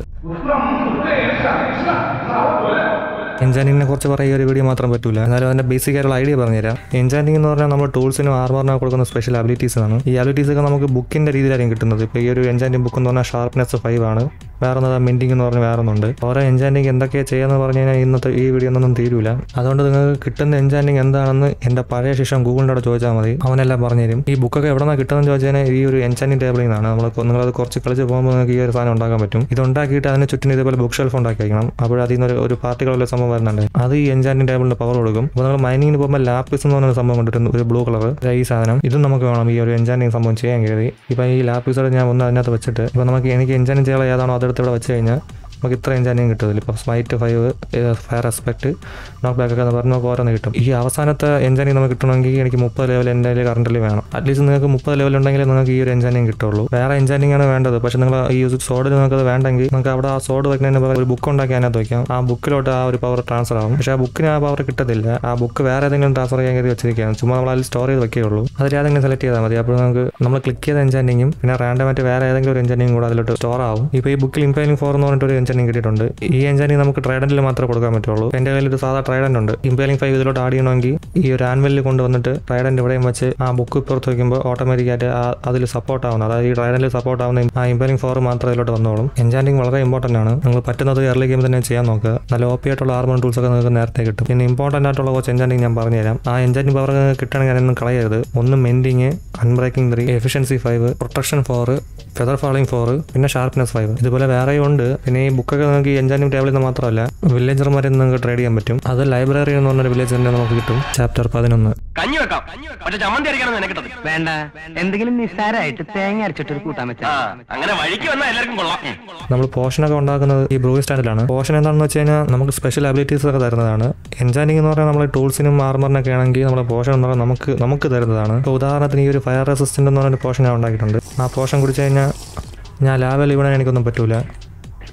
എൻജാനിങ്ങിനെ കുറിച്ച് പറയുക ഒരു വീഡിയോ മാത്രം പറ്റൂല എന്നാലും അതിന്റെ ബേസിക് ആയിട്ടുള്ള ഐഡിയ പറഞ്ഞുതരാം എൻജാനിങ് എന്ന് പറഞ്ഞാൽ നമ്മൾ ടൂൾസിനും ആർമറിനും കൊടുക്കുന്ന സ്പെഷ്യൽ അബിലിറ്റീസ് ആണ് ഈ അബിലിറ്റീസ് ഒക്കെ നമുക്ക് ബുക്കിന്റെ രീതിയിലായിരിക്കും കിട്ടുന്നത് ഇപ്പോൾ ഈ ഒരു എൻജാനിങ് ബുക്ക് എന്ന് പറഞ്ഞാൽ ഷാർപ്നെസ് ഫൈവ് ആണ് വേറെ ഒന്നത് മിൻറ്റിംഗ് എന്ന് പറഞ്ഞ് വേറെ ഒന്നുണ്ട് ഓരോ എൻജാനിങ് എന്തൊക്കെയാണ് ചെയ്യാന്ന് പറഞ്ഞു കഴിഞ്ഞാൽ ഇന്നത്തെ ഈ വീഡിയോ ഒന്നും തീരൂല അതുകൊണ്ട് നിങ്ങൾക്ക് കിട്ടുന്ന എൻജാനിങ് എന്താണെന്ന് എൻ്റെ പഴയ ശേഷം ഗൂഗിളിൻ്റെ അവിടെ ചോദിച്ചാൽ മതി അവനെല്ലാം പറഞ്ഞുതരും ഈ ബുക്കൊക്കെ എവിടെ നിന്നാണ് കിട്ടുന്നത് ചോദിച്ചാൽ ഈ ഒരു എൻജാനിങ് ടേബിളിൽ നിന്നാണ് നമ്മൾ നിങ്ങളത് കുറച്ച് കളിച്ച് പോകുമ്പോൾ നിങ്ങൾക്ക് ഈ ഒരു സാധനം ഉണ്ടാക്കാൻ പറ്റും ഇത് ഉണ്ടാക്കിയിട്ട് അതിന് ചുറ്റിന് ഇതുപോലെ ബുക്ക് ഷെൽഫ് ഉണ്ടാക്കി വയ്ക്കണം അപ്പോൾ അതിൽ നിന്ന് ഒരു- ഒരു പാർട്ടികളുള്ള സംഭവം വരുന്നുണ്ട് അത് ഈ എൻജാനിങ് ടേബിളിന് പവർ കൊടുക്കും അപ്പോൾ നിങ്ങൾ മൈനിങ്ങിന് പോകുമ്പോൾ ലാപ്പിസ് എന്ന് പറഞ്ഞ സംഭവം കണ്ടിട്ടുണ്ട് ഒരു ബ്ലൂ കളർ ഈ സാധനം ഇതും നമുക്ക് വേണം ഈ ഒരു എൻജാനിങ് സംഭവം ചെയ്യാൻ കയറി ഇപ്പോൾ ഈ ലാപ്പിസോടെ ഞാൻ ഒന്ന് അതിനകത്ത് വെച്ചിട്ട് ഇപ്പോൾ നമുക്ക് എനിക്ക് എൻജാനിങ് ചെയ്യാൻ ഏതാണോ അതെടുത്ത് ഇവിടെ വെച്ച് കഴിഞ്ഞാൽ നമുക്ക് ഇത്ര എൻജാനിങ് കിട്ടും ഇപ്പോൾ smite five fire respect knock back ഒക്കെ എന്ന് പറഞ്ഞ് നമുക്ക് ഓരോന്ന് കിട്ടും ഈ അവസാനത്തെ എൻജാനിങ് നമുക്ക് കിട്ടണമെങ്കിൽ എനിക്ക് മുപ്പത് ലെവൽ എൻ്റെ കയ്യിൽ കറണ്ടിൽ വേണം അറ്റ്ലീസ്റ്റ് നിങ്ങൾക്ക് മുപ്പത് ലെവൽ ഉണ്ടെങ്കിൽ നിങ്ങൾക്ക് ഈ ഒരു എൻജാനിങ് കിട്ടുള്ളൂ വേറെ എൻജാനിങ് ആണ് വേണ്ടത് പക്ഷേ നിങ്ങൾ ഈ സോഡിൽ നിങ്ങൾക്ക് അത് വേണ്ടെങ്കിൽ നിങ്ങൾക്ക് അവിടെ ആ സോഡ് വെക്കുന്നതിന് പകരം ഒരു ബുക്ക് ഉണ്ടാക്കി അതിനകത്ത് വയ്ക്കാം ആ ബുക്കിലോട്ട് ആ ഒരു പവർ ട്രാൻസ്ഫർ ആവും പക്ഷേ ആ ബുക്കിന് ആ പവർ കിട്ടത്തില്ല ആ ബുക്ക് വേറെ ഏതെങ്കിലും ട്രാൻസ്ഫർ ചെയ്യാൻ കയറി വെച്ചിരിക്കുകയാണ് ചുമ്മാ നമ്മൾ അതിൽ സ്റ്റോർ ചെയ്ത് വെക്കുകയുള്ളൂ അതിൽ ഏതെങ്കിലും സെലക്ട് ചെയ്താൽ മതി അപ്പോൾ നമുക്ക് നമ്മൾ ക്ലിക്ക് ചെയ്ത എൻജാനിങ്ങും പിന്നെ റാൻഡമായിട്ട് വേറെ ഏതെങ്കിലും ഒരു എൻജാനിങ് കൂടെ അതിലോട്ട് സ്റ്റോർ ആവും ഇപ്പോൾ ഈ ബുക്കിൽ ഇംപൈലിംഗ് ഫോർ എന്ന് പറഞ്ഞിട്ട് ഒരു എൻജാനിങ് കിട്ടിയിട്ടുണ്ട് ഈ എൻജാനിങ് നമുക്ക് ട്രൈഡന്റിൽ മാത്രമേ കൊടുക്കാൻ പറ്റുള്ളൂ എൻ്റെ കയ്യിൽ ഒരു സാധാ ട്രൈഡന്റ് ഉണ്ട് ഇംപൈലിംഗ് ഫൈവ് ഇതിലോട്ട് ആഡ് ചെയ്യണമെങ്കിൽ ഈ ഒരു ആൻവലിൽ കൊണ്ടുവന്നിട്ട് ട്രൈഡന്റ് ഇവിടെയും വെച്ച് ആ ബുക്ക് പുറത്ത് വയ്ക്കുമ്പോൾ ഓട്ടോമാറ്റിക്കായിട്ട് അതിൽ സപ്പോർട്ട് ആവുന്നത് അതായത് ഈ ട്രൈഡന്റിൽ സപ്പോർട്ട് ആവുന്ന ആ ഇംപൈലിംഗ് ഫോർ മാത്രം ഇതിലോട്ട് വന്നോളും എൻജാനിങ് വളരെ ഇമ്പോർട്ടൻ്റ് ആണ് നിങ്ങൾ പറ്റുന്നത് എർലി ഗെയിം തന്നെ ചെയ്യാൻ നോക്കുക നല്ല ഓപ്പി ആയിട്ടുള്ള ആർമൺ ടൂൾസ് ഒക്കെ നിങ്ങൾക്ക് നേരത്തെ കിട്ടും പിന്നെ ഇമ്പോർട്ടൻ്റ് ആയിട്ടുള്ള കുറച്ച് എൻജാനിങ് ഞാൻ പറഞ്ഞുതരാം ആ എൻജാനിങ് പവർ കിട്ടുകയാണെങ്കിൽ അതൊന്നും കളയരുത് ഒന്ന് mending unbreaking three efficiency five protection four feather falling four പിന്നെ ഷാർപ്നെസ് ഫൈവ് ഇതുപോലെ വേറെയും ഉണ്ട് പിന്നെ ഈ ബുക്കൊക്കെ നിങ്ങൾക്ക് ഈ എൻജാനിങ് ടേബിളിൽ നിന്ന് മാത്രമല്ല വില്ലേജർമാരിൽ നിന്ന് നിങ്ങൾക്ക് ട്രേഡ് ചെയ്യാൻ പറ്റും അത് ലൈബ്രറി എന്ന് പറഞ്ഞൊരു വില്ലേജറിനെ നമുക്ക് കിട്ടും ചാപ്റ്റർ പതിനൊന്ന് കഞ്ഞി വെക്കാം പക്ഷെ ചമ്മന്തി അരക്കണം നിനക്കിട്ടത് വേണ്ട എന്തെങ്കിലും നിസ്സാരമായിട്ട് തേങ്ങ അരച്ചിട്ടൊരു കൂട്ടാൻ വെച്ചാ ആ അങ്ങനെ വഴിക്ക് വന്നാൽ എല്ലാവർക്കും കൊള്ളാം നമ്മൾ പോഷനൊക്കെ ഉണ്ടാക്കുന്നത് ഈ ബ്രൂയിങ് സ്റ്റാൻഡിലാണ് പോഷൻ എന്താണെന്ന് വെച്ച് കഴിഞ്ഞാൽ നമുക്ക് സ്പെഷ്യൽ അബിലിറ്റീസ് ഒക്കെ തരുന്നതാണ് എൻജാനിങ് എന്ന് പറഞ്ഞാൽ നമ്മൾ ടൂൾസിനും ആർമറിനൊക്കെ ആണെങ്കിൽ നമ്മുടെ പോഷൻ എന്ന് പറഞ്ഞാൽ നമുക്ക് നമുക്ക് തരുന്നതാണ് ഇപ്പോൾ ഉദാഹരണത്തിന് ഈ ഒരു ഫയർ റെസിസ്റ്റൻ്റ് എന്ന് പറഞ്ഞൊരു പോഷൻ ഞാൻ ഉണ്ടാക്കിയിട്ടുണ്ട് ആ പോഷൻ കുടിച്ച് കഴിഞ്ഞാൽ ഞാൻ ലാവൽ ഇവിടെ എനിക്കൊന്നും പറ്റൂല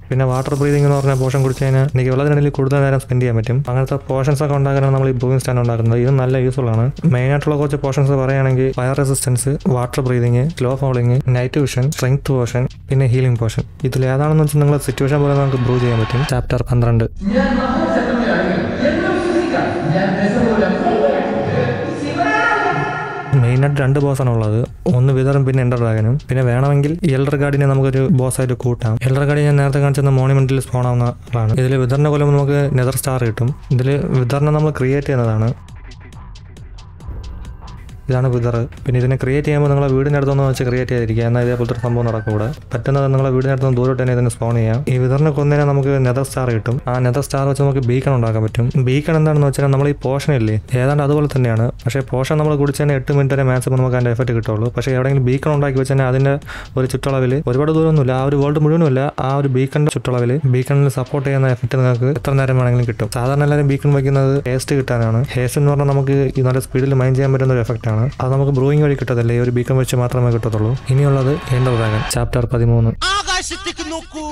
പിന്നെ വാട്ടർ ബ്രീതിങ് എന്ന് പറഞ്ഞ പോഷൻ കുടിച്ച് കഴിഞ്ഞാൽ എനിക്ക് വെള്ളത്തിനിടയിൽ കൂടുതൽ നേരം സ്പെൻഡ് ചെയ്യാൻ പറ്റും അങ്ങനത്തെ പോർഷൻസ് ഒക്കെ ഉണ്ടാക്കാനാണ് നമ്മൾ ഈ ബ്രൂവിംഗ് സ്റ്റാൻഡ് ഉണ്ടാക്കുന്നത് ഇത് നല്ല യൂസ്ഫുൾ ആണ് മെയിൻ ആയിട്ടുള്ള കുറച്ച് പോർഷൻസ് പറയുകയാണെങ്കിൽ fire resistance water breathing slow falling night vision strength potion പിന്നെ ഹീലിംഗ് പോർഷൻ ഇതിൽ ഏതാണെന്ന് വെച്ചാൽ നിങ്ങൾ സിറ്റുവേഷൻ പോലെ നമുക്ക് ബ്രൂ ചെയ്യാൻ പറ്റും ചാപ്റ്റർ പന്ത്രണ്ട് ഞാൻ മഹാശക്തനാണെങ്കിൽ എന്നെ വിശ്വസിക്കാം ഞാൻ രസമൂലം മെയിനായിട്ട് രണ്ട് ബോസാണ് ഉള്ളത് ഒന്ന് വിതറും പിന്നെ എൻഡർ ഡ്രാഗനും പിന്നെ വേണമെങ്കിൽ എൽഡർ ഗാർഡിനെ നമുക്കൊരു ബോസായിട്ട് കൂട്ടാം എൽഡർ ഗാർഡ് ഞാൻ നേരത്തെ കാണിച്ചെന്ന മോണിമെന്റിൽ സ്പോൺ ആവുന്ന ആളാണ് ഇതിൽ വിതറിനെ കൊല്ലുമ്പോൾ നമുക്ക് നെതർ സ്റ്റാർ കിട്ടും ഇതിൽ വിതറിനെ നമ്മൾ ക്രിയേറ്റ് ചെയ്യുന്നതാണ് ഇതാണ് വിതർ പിന്നെ ഇതിനെ ക്രിയേറ്റ് ചെയ്യുമ്പോൾ നിങ്ങളെ വീടിൻ്റെ അടുത്തൊന്നും വെച്ച് ക്രിയേറ്റ് ചെയ്തിരിക്കുക എന്നാൽ ഇതേപോലത്തെ ഒരു സംഭവം നടക്കൂടെ പറ്റുന്നത് നിങ്ങളെ വീടിൻ്റെ അടുത്ത് ദൂരോട്ട് തന്നെ ഇതിനെ സ്പോൺ ചെയ്യാം ഈ വിതറിനെ കൊന്നതിനെ നമുക്ക് നെതർ സ്റ്റാർ കിട്ടും ആ നെതർ സ്റ്റാർ വെച്ച് നമുക്ക് ബീക്കൺ ഉണ്ടാക്കാൻ പറ്റും ബീക്കൺ എന്താണെന്ന് വെച്ചാൽ നമ്മൾ ഈ പോഷൻ ഇല്ലേ ഏതാണ്ട് അതുപോലെ തന്നെയാണ് പക്ഷേ പോഷൻ നമ്മൾ കുടിച്ചതിന് എട്ട് മിനിറ്റ് വരെ മാക്സിമം നമുക്ക് അതിൻ്റെ എഫക്റ്റ് കിട്ടുള്ളൂ പക്ഷേ എവിടെയെങ്കിലും ബീക്കൺ ഉണ്ടാക്കി വെച്ചാൽ അതിൻ്റെ ഒരു ചുറ്റളവിൽ ഒരുപാട് ദൂരമൊന്നുമില്ല ആ ഒരു വേൾഡ് മുഴുവനുമില്ല ആ ഒരു ബീക്കണിൻ്റെ ചുറ്റളവിൽ ബീക്കണിൽ സപ്പോർട്ട് ചെയ്യുന്ന എഫക്റ്റ് നിങ്ങൾക്ക് എത്ര നേരം വേണമെങ്കിലും കിട്ടും സാധാരണ എല്ലാവരും ബീക്കൺ വയ്ക്കുന്നത് ഹേസ്റ്റ് കിട്ടാനാണ് ഹേസ്റ്റ് എന്ന് പറഞ്ഞാൽ നമുക്ക് ഈ നല്ല സ്പീഡിൽ മൈൻഡ് ചെയ്യാൻ പറ്റുന്ന ഒരു എഫക്റ്റ് ആണ് അത് നമുക്ക് ബ്രൂയിങ് വഴി കിട്ടത്തില്ല ഈ ഒരു ബീക്കൺ വെച്ച് മാത്രമേ കിട്ടത്തുള്ളൂ ഇനിയുള്ളത് എൻഡർ ഡ്രാഗൻ ചാപ്റ്റർ പതിമൂന്ന് ആകാശത്തേക്ക് നോക്കൂ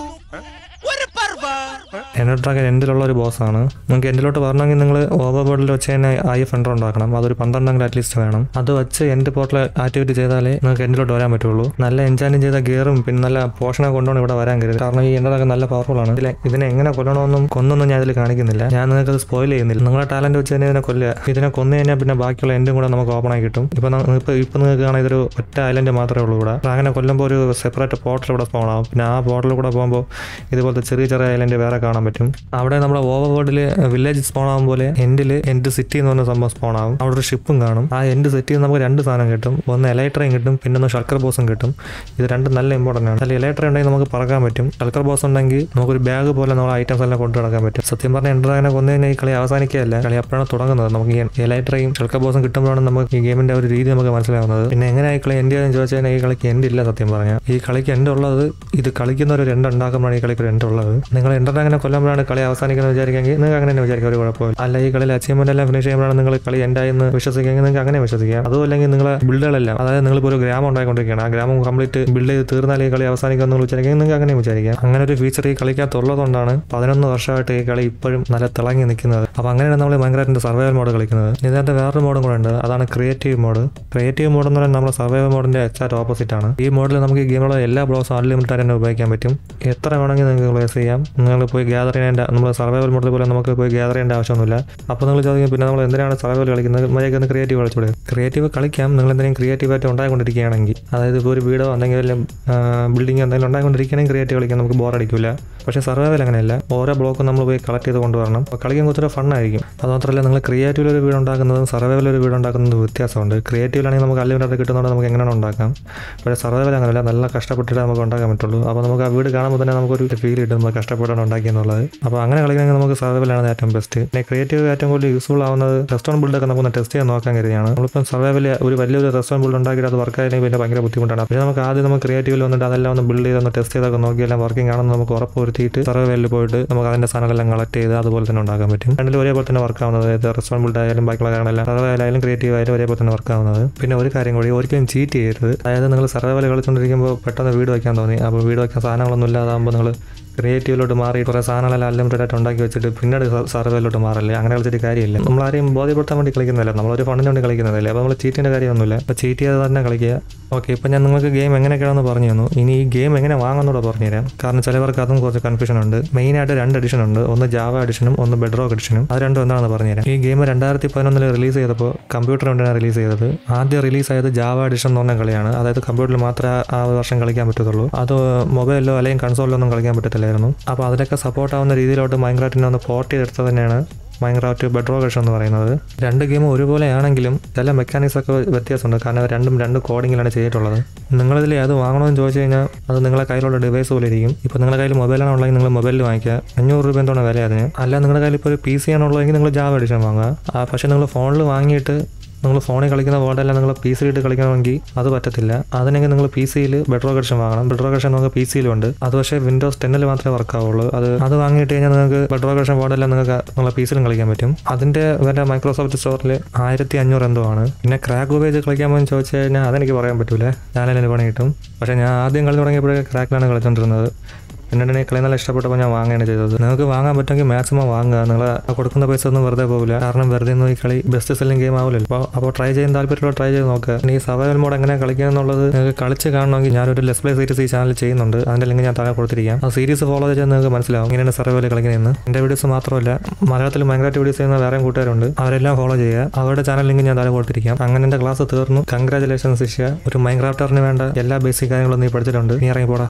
ഒരു പർവ എൻഡർ ഡ്രാഗൻ എൻഡിലുള്ള ഒരു ബോസാണ് നിങ്ങൾക്ക് എൻഡിലോട്ട് വരണമെങ്കിൽ നിങ്ങൾ ഓവർ ബോർഡിൽ വെച്ച് തന്നെ ഐ എഫ് എൻഡർ ഉണ്ടാക്കണം അതൊരു പന്ത്രണ്ടെങ്കിലും അറ്റ്ലീസ്റ്റ് വേണം അത് വെച്ച് എൻഡ് പോർട്ടൽ ആക്ടിവേറ്റ് ചെയ്താലേ നിങ്ങൾക്ക് എൻഡിലോട്ട് വരാൻ പറ്റുള്ളൂ നല്ല എൻജാനും ചെയ്ത ഗിയറും പിന്നെ നല്ല പോഷനെ കൊണ്ടാണ് ഇവിടെ വരാൻ കരുത് കാരണം ഈ എൻഡർ ഡ്രാഗൻ നല്ല പവർഫുൾ ആണ് ഇതിലെ ഇതിനെ എങ്ങനെ കൊല്ലണമെന്നും കൊന്നൊന്നും ഞാൻ ഇതിൽ കാണിക്കുന്നില്ല ഞാൻ നിങ്ങൾക്ക് അത് സ്പോയിൽ ചെയ്യുന്നില്ല നിങ്ങളുടെ ടാലന്റ് വെച്ച് തന്നെ ഇതിനെ കൊല്ലുക ഇതിനെ കൊന്നു കഴിഞ്ഞാൽ പിന്നെ ബാക്കിയുള്ള എൻഡും കൂടെ നമുക്ക് ഓപ്പൺ ആയി കിട്ടും ഇപ്പൊ ന- ഇപ്പൊ ഇപ്പൊ നിങ്ങൾക്ക് കാണാൻ ഇതൊരു ഒറ്റ ഐലൻഡ് മാത്രമേ ഉള്ളൂ ഇവിടെ ഡ്രാഗനെ കൊല്ലുമ്പോൾ ഒരു സെപ്പറേറ്റ് പോർട്ടൽ ഇവിടെ സ്പോൺ ആവും പിന്നെ ആ പോർട്ടലിൽ കൂടെ പോകുമ്പോൾ ഇതുപോലത്തെ ചെറിയ ചെറിയ ഐലൻഡ് വേറെ കാണാൻ പറ്റും അവിടെ നമ്മുടെ ഓവർ വേൾഡിൽ വില്ലേജ് സ്പോൺ ആവും പോലെ എൻഡിൽ എൻഡ് സിറ്റി എന്ന് പറഞ്ഞ സംഭവം സ്പോൺ ആവും അവിടെ ഒരു ഷിപ്പും കാണും ആ എൻഡ് സിറ്റിയിൽ നമുക്ക് രണ്ട് സാധനം കിട്ടും ഒന്ന് എലൈട്രയും കിട്ടും പിന്നെ ഒന്ന് ഷൾക്കർ ബോസും കിട്ടും ഇത് രണ്ടും നല്ല ഇമ്പോർട്ടൻ്റ് ആണ് അല്ല എലൈട്ര ഉണ്ടെങ്കിൽ നമുക്ക് പറക്കാൻ പറ്റും ഷൾക്കർ ബോസ് ഉണ്ടെങ്കിൽ നമുക്കൊരു ബാഗ് പോലെ നമ്മൾ ഐറ്റംസ് എല്ലാം കൊണ്ടു നടക്കാൻ പറ്റും സത്യം പറഞ്ഞാൽ എൻഡ്രാഗനെ കൊന്നു കഴിഞ്ഞാൽ ഈ കളി അവസാനിക്കുകയല്ല കളി അപ്പോഴാണ് തുടങ്ങുന്നത് നമുക്ക് ഈ എലൈട്രയും ഷൾക്കർ ബോസും കിട്ടുമ്പോഴാണ് നമുക്ക് ഈ ഗെയിമിന്റെ ഒരു രീതി നമുക്ക് മനസ്സിലാവുന്നത് പിന്നെ എങ്ങനെ ഈ കളി എൻഡ് ചെയ്യാന്ന് ചോദിച്ചാൽ ഈ കളിക്ക് എൻഡ് ഇല്ല സത്യം പറഞ്ഞാൽ ഈ കളിക്ക് എൻഡ് ഉള്ളത് ഇത് കളിക്കുന്ന ഒരു രണ്ട് ഉണ്ടാക്കുമ്പോഴാണ് ഈ കളിക്ക് ഒരു എൻഡ് ഉള്ളത് നിങ്ങൾ എൻഡർ കൊല്ലുമ്പോഴാണ് കളി അവസാനിക്കുന്നത് വിചാരിക്കെങ്കിൽ നിങ്ങൾക്ക് അങ്ങനെ തന്നെ വിചാരിക്കാം ഒരു കുഴപ്പമില്ല അല്ല ഈ കളിയിൽ അച്ചീവ്മെന്റ് എല്ലാം ഫിനിഷ് ചെയ്യുമ്പോഴാണ് നിങ്ങൾ കളി എൻഡായി എന്ന് വിശ്വസിക്കുമെങ്കിൽ നിങ്ങൾക്ക് അങ്ങനെ വിശ്വസിക്കാം അതും അല്ലെങ്കിൽ നിങ്ങളെ ബിൽഡുകളെല്ലാം അതായത് നിങ്ങളിപ്പോൾ ഒരു ഗ്രാമം ഉണ്ടായിക്കൊണ്ടിരിക്കുകയാണ് ആ ഗ്രാമം കംപ്ലീറ്റ് ബിൽഡ് ചെയ്ത് തീർന്നാൽ ഈ കളി അവസാനിക്കും എന്ന് വിചാരിക്കും നിങ്ങൾക്ക് അങ്ങനെ വിചാരിക്കാം അങ്ങനെ ഒരു ഫീച്ചർ ഈ കളിക്കകത്തുള്ളതുകൊണ്ടാണ് പതിനൊന്ന് വർഷമായിട്ട് ഈ കളി ഇപ്പോഴും നല്ല തിളങ്ങി നിൽക്കുന്നത് അപ്പോൾ അങ്ങനെയാണ് നമ്മൾ ഭയങ്കരമായിട്ട് സർവൈവൽ മോഡ് കളിക്കുന്നത് ഇതിനകത്ത് വേറൊരു മോഡും കൂടെ ഉണ്ട് അതാണ് ക്രിയേറ്റീവ് മോഡ് ക്രിയേറ്റീവ് മോഡ് എന്ന് പറയുന്നത് നമ്മുടെ സർവൈവൽ മോഡിന്റെ എക്സാക്ട് ഓപ്പോസിറ്റ് ആണ് ഈ മോഡിൽ നമുക്ക് ഈ ഗെയിമുള്ള എല്ലാ ബ്ലോസും അൺലിമിറ്റഡ് തന്നെ ഉപയോഗിക്കാൻ പറ്റും എത്ര വേണമെങ്കിൽ നിങ്ങൾക്ക് പ്ലേസ് ചെയ്യാം നിങ്ങൾ പോയി ഗ്യാദർ ചെയ്യേണ്ട നമ്മൾ സർവൈവൽ മോഡിൽ പോലെ നമുക്ക് പോയി ഗ്യാദർ ചെയ്യേണ്ട ആവശ്യമൊന്നുമില്ല അപ്പോൾ നിങ്ങൾ ചോദിക്കും പിന്നെ നമ്മൾ എന്തിനാണ് സർവൈവൽ കളിക്കുന്നത് മര്യാദയ്ക്ക് ഒന്ന് ക്രിയേറ്റീവ് കളിച്ചൂടെ ക്രിയേറ്റീവ് കളിക്കാം നിങ്ങൾ എന്തെങ്കിലും ക്രിയേറ്റീവായിട്ട് ഉണ്ടായിക്കൊണ്ടിരിക്കുകയാണെങ്കിൽ അതായത് ഇപ്പോൾ ഒരു വീടോ എന്തെങ്കിലും ബിൽഡിങ്ങോ എന്തെങ്കിലും ഉണ്ടായിക്കൊണ്ടിരിക്കുകയാണെങ്കിൽ ക്രിയേറ്റീവ് കളിക്കാൻ നമുക്ക് ബോർ അടിക്കില്ല പക്ഷേ സർവൈവൽ അങ്ങനെയല്ല ഓരോ ബ്ലോക്കും നമ്മൾ പോയി കളക്ട് ചെയ്ത് കൊണ്ടുവരണം അപ്പോൾ കളിക്കാൻ കുറച്ചൊരു ഫണ്ണായിരിക്കും അത് മാത്രമല്ല നിങ്ങൾ ക്രിയേറ്റീവിൽ ഒരു വീട് ഉണ്ടാക്കുന്നതും സർവൈവൽ ഒരു വീട് ഉണ്ടാക്കുന്നതും വ്യത്യാസമുണ്ട് ക്രിയേറ്റീവിലാണെങ്കിൽ നമുക്ക് അൺലിമിറ്റഡ് കിട്ടുന്നതുകൊണ്ട് നമുക്ക് എങ്ങനെയാണ് ഉണ്ടാക്കാം പക്ഷേ സർവൈവൽ അങ്ങനെയല്ല നല്ല കഷ്ടപ്പെട്ടിട്ട് നമുക്ക് ഉണ്ടാക്കാൻ പറ്റുള്ളൂ അപ്പോൾ നമുക്ക് ആ വീട് കാണുമ്പോൾ തന്നെ നമുക്കൊരു ഫീൽ കിട്ടും നമ്മൾ കഷ്ടപ്പെട്ടാണ് ഉണ്ടാക്കിയെന്നുള്ളത് അപ്പോൾ അങ്ങനെ കളിക്കണമെങ്കിൽ നമുക്ക് സർവൈവലാണ് ഏറ്റവും ബെസ്റ്റ് പിന്നെ ക്രിയേറ്റീവ് ഏറ്റവും കൂടുതൽ യൂസ്ഫുൾ ആവുന്നത് റെസ്റ്റോറൻറ്റ് ബിൽഡൊക്കെ നമുക്കൊന്ന് ടെസ്റ്റ് ചെയ്യാൻ നോക്കാൻ കരുതിയാണ് നമ്മളിപ്പം സർവൈവൽ ഒരു വലിയൊരു റെസ്റ്റോറൻറ്റ് ബിൽഡ് ഉണ്ടാക്കിയിട്ട് അത് വർക്ക് ആയില്ലെങ്കിൽ പിന്നെ ഭയങ്കര ബുദ്ധിമുട്ടാണ് പിന്നെ നമുക്ക് ആദ്യം നമുക്ക് ക്രിയേറ്റീവിൽ വന്നിട്ട് അതെല്ലാം ഒന്ന് ബിൽഡ് ചെയ്ത് ഒന്ന് ടെസ്റ്റ് ചെയ്തൊക്കെ നോക്കി എല്ലാം വർക്കിംഗ് ആണെന്ന് നമുക്ക് ഉറപ്പ് വരുത്തിയിട്ട് സർവൈവലിൽ പോയിട്ട് നമുക്ക് അതിൻ്റെ സാധനങ്ങളെല്ലാം കളക്ട് ചെയ്ത് അതുപോലെ തന്നെ ഉണ്ടാക്കാൻ പറ്റും രണ്ടിലും ഒരേപോലെ തന്നെ വർക്ക് ആവുന്നത് അതായത് റെസ്റ്റോറൻറ്റ് ബിൽഡ് ആയാലും ബാക്കിയുള്ള കാര്യങ്ങളെല്ലാം സർവൈവൽ ആയാലും ക്രിയേറ്റീവ് ആയാലും ഒരേപോലെ തന്നെ വർക്ക് ആവുന്നത് പിന്നെ ഒരു കാര്യം കൂടി ഒരിക്കലും ചീറ്റ് ചെയ്യരുത് അതായത് നിങ്ങൾ സർവൈവൽ കളിച്ചുകൊണ്ടിരിക്കുമ്പോൾ പെട്ടെന്ന് വീട് വയ്ക്കാൻ തോന്നി അപ്പോൾ വീട് വയ്ക്കാൻ സാധനങ്ങളൊന്നും ഇല്ലാതാകുമ്പോൾ നിങ്ങൾ ക്രിയേറ്റീവിലോട്ട് മാറി കുറേ സാധനങ്ങളെല്ലാം അൺലിമിറ്റഡ് ആയിട്ട് ഉണ്ടാക്കി വെച്ചിട്ട് പിന്നീട് സർവൈവലോട്ട് മാറല്ലേ അങ്ങനെ കളിച്ചിട്ട് കാര്യമില്ല നമ്മൾ ആരെയും ബോധ്യപ്പെടുത്താൻ വേണ്ടി കളിക്കുന്നില്ല നമ്മളൊരു ഫണ്ടിന് വേണ്ടി കളിക്കുന്നതല്ലേ അപ്പോൾ നമ്മൾ ചീറ്റിൻ്റെ കാര്യമൊന്നുമില്ല അപ്പോൾ ചീറ്റ് ചെയ്ത് തന്നെ കളിക്കുക ഓക്കെ ഇപ്പോൾ ഞാൻ നിങ്ങൾക്ക് ഗെയിം എങ്ങനെയൊക്കെയാണെന്ന് പറഞ്ഞു തന്നു ഇനി ഈ ഗെയിം എങ്ങനെ വാങ്ങുന്നൂടെ പറഞ്ഞുതരാം കാരണം ചിലവർക്ക് അതും കുറച്ച് കൺഫ്യൂഷൻ ഉണ്ട് മെയിനായിട്ട് രണ്ട് എഡിഷൻ ഉണ്ട് ഒന്ന് ജാവ എഡിഷനും ഒന്ന് ബെഡ്റോക്ക് എഡിഷനും അത് രണ്ടും എന്താണെന്ന് പറഞ്ഞുതരാം ഈ ഗെയിം രണ്ടായിരത്തി പതിനൊന്നിൽ റിലീസ് ചെയ്തപ്പോൾ കമ്പ്യൂട്ടർ കൊണ്ടാണ് റിലീസ് ചെയ്തത് ആദ്യം റിലീസ് ആയത് ജാവ എഡിഷൻ എന്ന് പറഞ്ഞ കളിയാണ് അതായത് കമ്പ്യൂട്ടറിൽ മാത്രമേ ആ വർഷം കളിക്കാൻ പറ്റത്തുള്ളൂ അത് മൊബൈലിലോ അല്ലെങ്കിൽ കൺസോളിലോ ഒന്നും കളിക്കാൻ പറ്റത്തില്ലായിരുന്നു അപ്പോൾ അതിലൊക്കെ സപ്പോർട്ട് ആവുന്ന രീതിയിലോട്ട് മൈൻക്രാഫ്റ്റിനെ ഒന്ന് പോർട്ട് ചെയ്തെടുത്തത് തന്നെയാണ് മൈൻക്രാഫ്റ്റ് ബെഡ്രോ വെർഷൻ എന്ന് പറയുന്നത് രണ്ട് ഗെയിം ഒരുപോലെയാണെങ്കിലും ചില മെക്കാനിക്സ് ഒക്കെ വ്യത്യാസമുണ്ട് കാരണം രണ്ടും രണ്ട് കോഡിങ്ങിലാണ് ചെയ്തിട്ടുള്ളത് നിങ്ങളിതിൽ ഏത് വാങ്ങണമെന്ന് ചോദിച്ചു കഴിഞ്ഞാൽ അത് നിങ്ങളെ കയ്യിലുള്ള ഡിവൈസ് പോലെ ഇരിക്കും ഇപ്പോൾ നിങ്ങളുടെ കയ്യിൽ മൊബൈലാണ് ഉള്ളതെങ്കിൽ നിങ്ങൾ മൊബൈലിൽ വാങ്ങിക്കുക അഞ്ഞൂറ് രൂപ എന്താണ് വില അതിന് അല്ല നിങ്ങളുടെ കയ്യിൽ ഇപ്പോൾ ഒരു പി സി ആണുള്ളതെങ്കിൽ നിങ്ങൾ ജാവ എഡിഷൻ വാങ്ങുക ആ, പക്ഷേ നിങ്ങൾ ഫോണിൽ വാങ്ങിയിട്ട് നിങ്ങൾ ഫോണിൽ കളിക്കുന്ന വേർഡെല്ലാം നിങ്ങൾ പി സിയിലിട്ട് കളിക്കണമെങ്കിൽ അത് പറ്റത്തില്ല അതിനെങ്കിൽ നിങ്ങൾ പി സിയിൽ ബെറ്റർ കഷൻ വാങ്ങണം ബെറ്റർ കഷൻ നമുക്ക് പി സിയിലുണ്ട് അത് പക്ഷേ വിൻഡോസ് ടെന്നിൽ മാത്രമേ വർക്ക് ആവുള്ളൂ അത് അത് വാങ്ങിയിട്ട് കഴിഞ്ഞാൽ നിങ്ങൾക്ക് ബെറ്റർ കഷൻ വേർഡെല്ലാം നിങ്ങൾക്ക് നിങ്ങളെ പി സിയിലും കളിക്കാൻ പറ്റും അതിൻ്റെ വില മൈക്രോസോഫ്റ്റ് സ്റ്റോറിൽ ആയിരത്തി അഞ്ഞൂറ് എന്തോ ആണ് പിന്നെ ക്രാക്ക് ഉപയോഗിച്ച് കളിക്കാമെന്ന് ചോദിച്ചു കഴിഞ്ഞാൽ അതെനിക്ക് പറയാൻ പറ്റൂല ഞാനതിന് പണി കിട്ടും പക്ഷേ ഞാൻ ആദ്യം കളി തുടങ്ങിയപ്പോഴേ ക്രാക്കിലാണ് കളിച്ചുകൊണ്ടിരുന്നത് എന്നിട്ട് എനിക്ക് കളി നല്ല ഇഷ്ടപ്പെട്ടപ്പോൾ ഞാൻ വാങ്ങുകയാണ് ചെയ്തത് നിങ്ങൾക്ക് വാങ്ങാൻ പറ്റുമെങ്കിൽ മാക്സിമം വാങ്ങുക നിങ്ങൾ കൊടുക്കുന്ന പൈസ ഒന്നും വെറുതെ പോകില്ല കാരണം വെറുതെ ഒന്നും ഈ കളി ബെസ്റ്റ് സെല്ലിംഗ് ഗെയിം ആവില്ലല്ലോ അപ്പോൾ അപ്പോൾ ട്രൈ ചെയ്യാൻ താല്പര്യമുള്ള ട്രൈ ചെയ്ത് നോക്കുക ഇനി ഈ സർവൈവൽ മോഡ് എങ്ങനെ കളിക്കുക എന്നുള്ളത് നിങ്ങൾക്ക് കളിച്ച് കാണണമെങ്കിൽ ഞാനൊരു ലെസ് പ്ലേ സീരീസ് ഈ ചാനൽ ചെയ്യുന്നുണ്ട് അതിൻ്റെ ലിങ്ക് ഞാൻ താഴെ കൊടുത്തിരിക്കാം ആ സീരീസ് ഫോളോ ചെയ്താൽ നിങ്ങൾക്ക് മനസ്സിലാവും ഇങ്ങനെയാണ് സർവൈവൽ കളിക്കുന്നതെന്ന് എൻ്റെ വീഡിയോസ് മാത്രമല്ല മലയാളത്തിൽ ഭയങ്കരമായിട്ട് വീഡിയോസ് ചെയ്യുന്ന വേറെയും കൂട്ടുകാരുണ്ട് അവരെല്ലാം ഫോളോ ചെയ്യുക അവരുടെ ചാനൽ ലിങ്ക് ഞാൻ താഴെ കൊടുത്തിരിക്കാം അങ്ങനെ എൻ്റെ ക്ലാസ് തീർന്നു കൺഗ്രാചുലേഷൻസ് ഇഷ്യ ഒരു മൈൻക്രാഫ്റ്ററിന് വേണ്ട എല്ലാ ബേസിക് കാര്യങ്ങളും നീ പഠിച്ചിട്ടുണ്ട് നീ ഇറങ്ങി പോടാ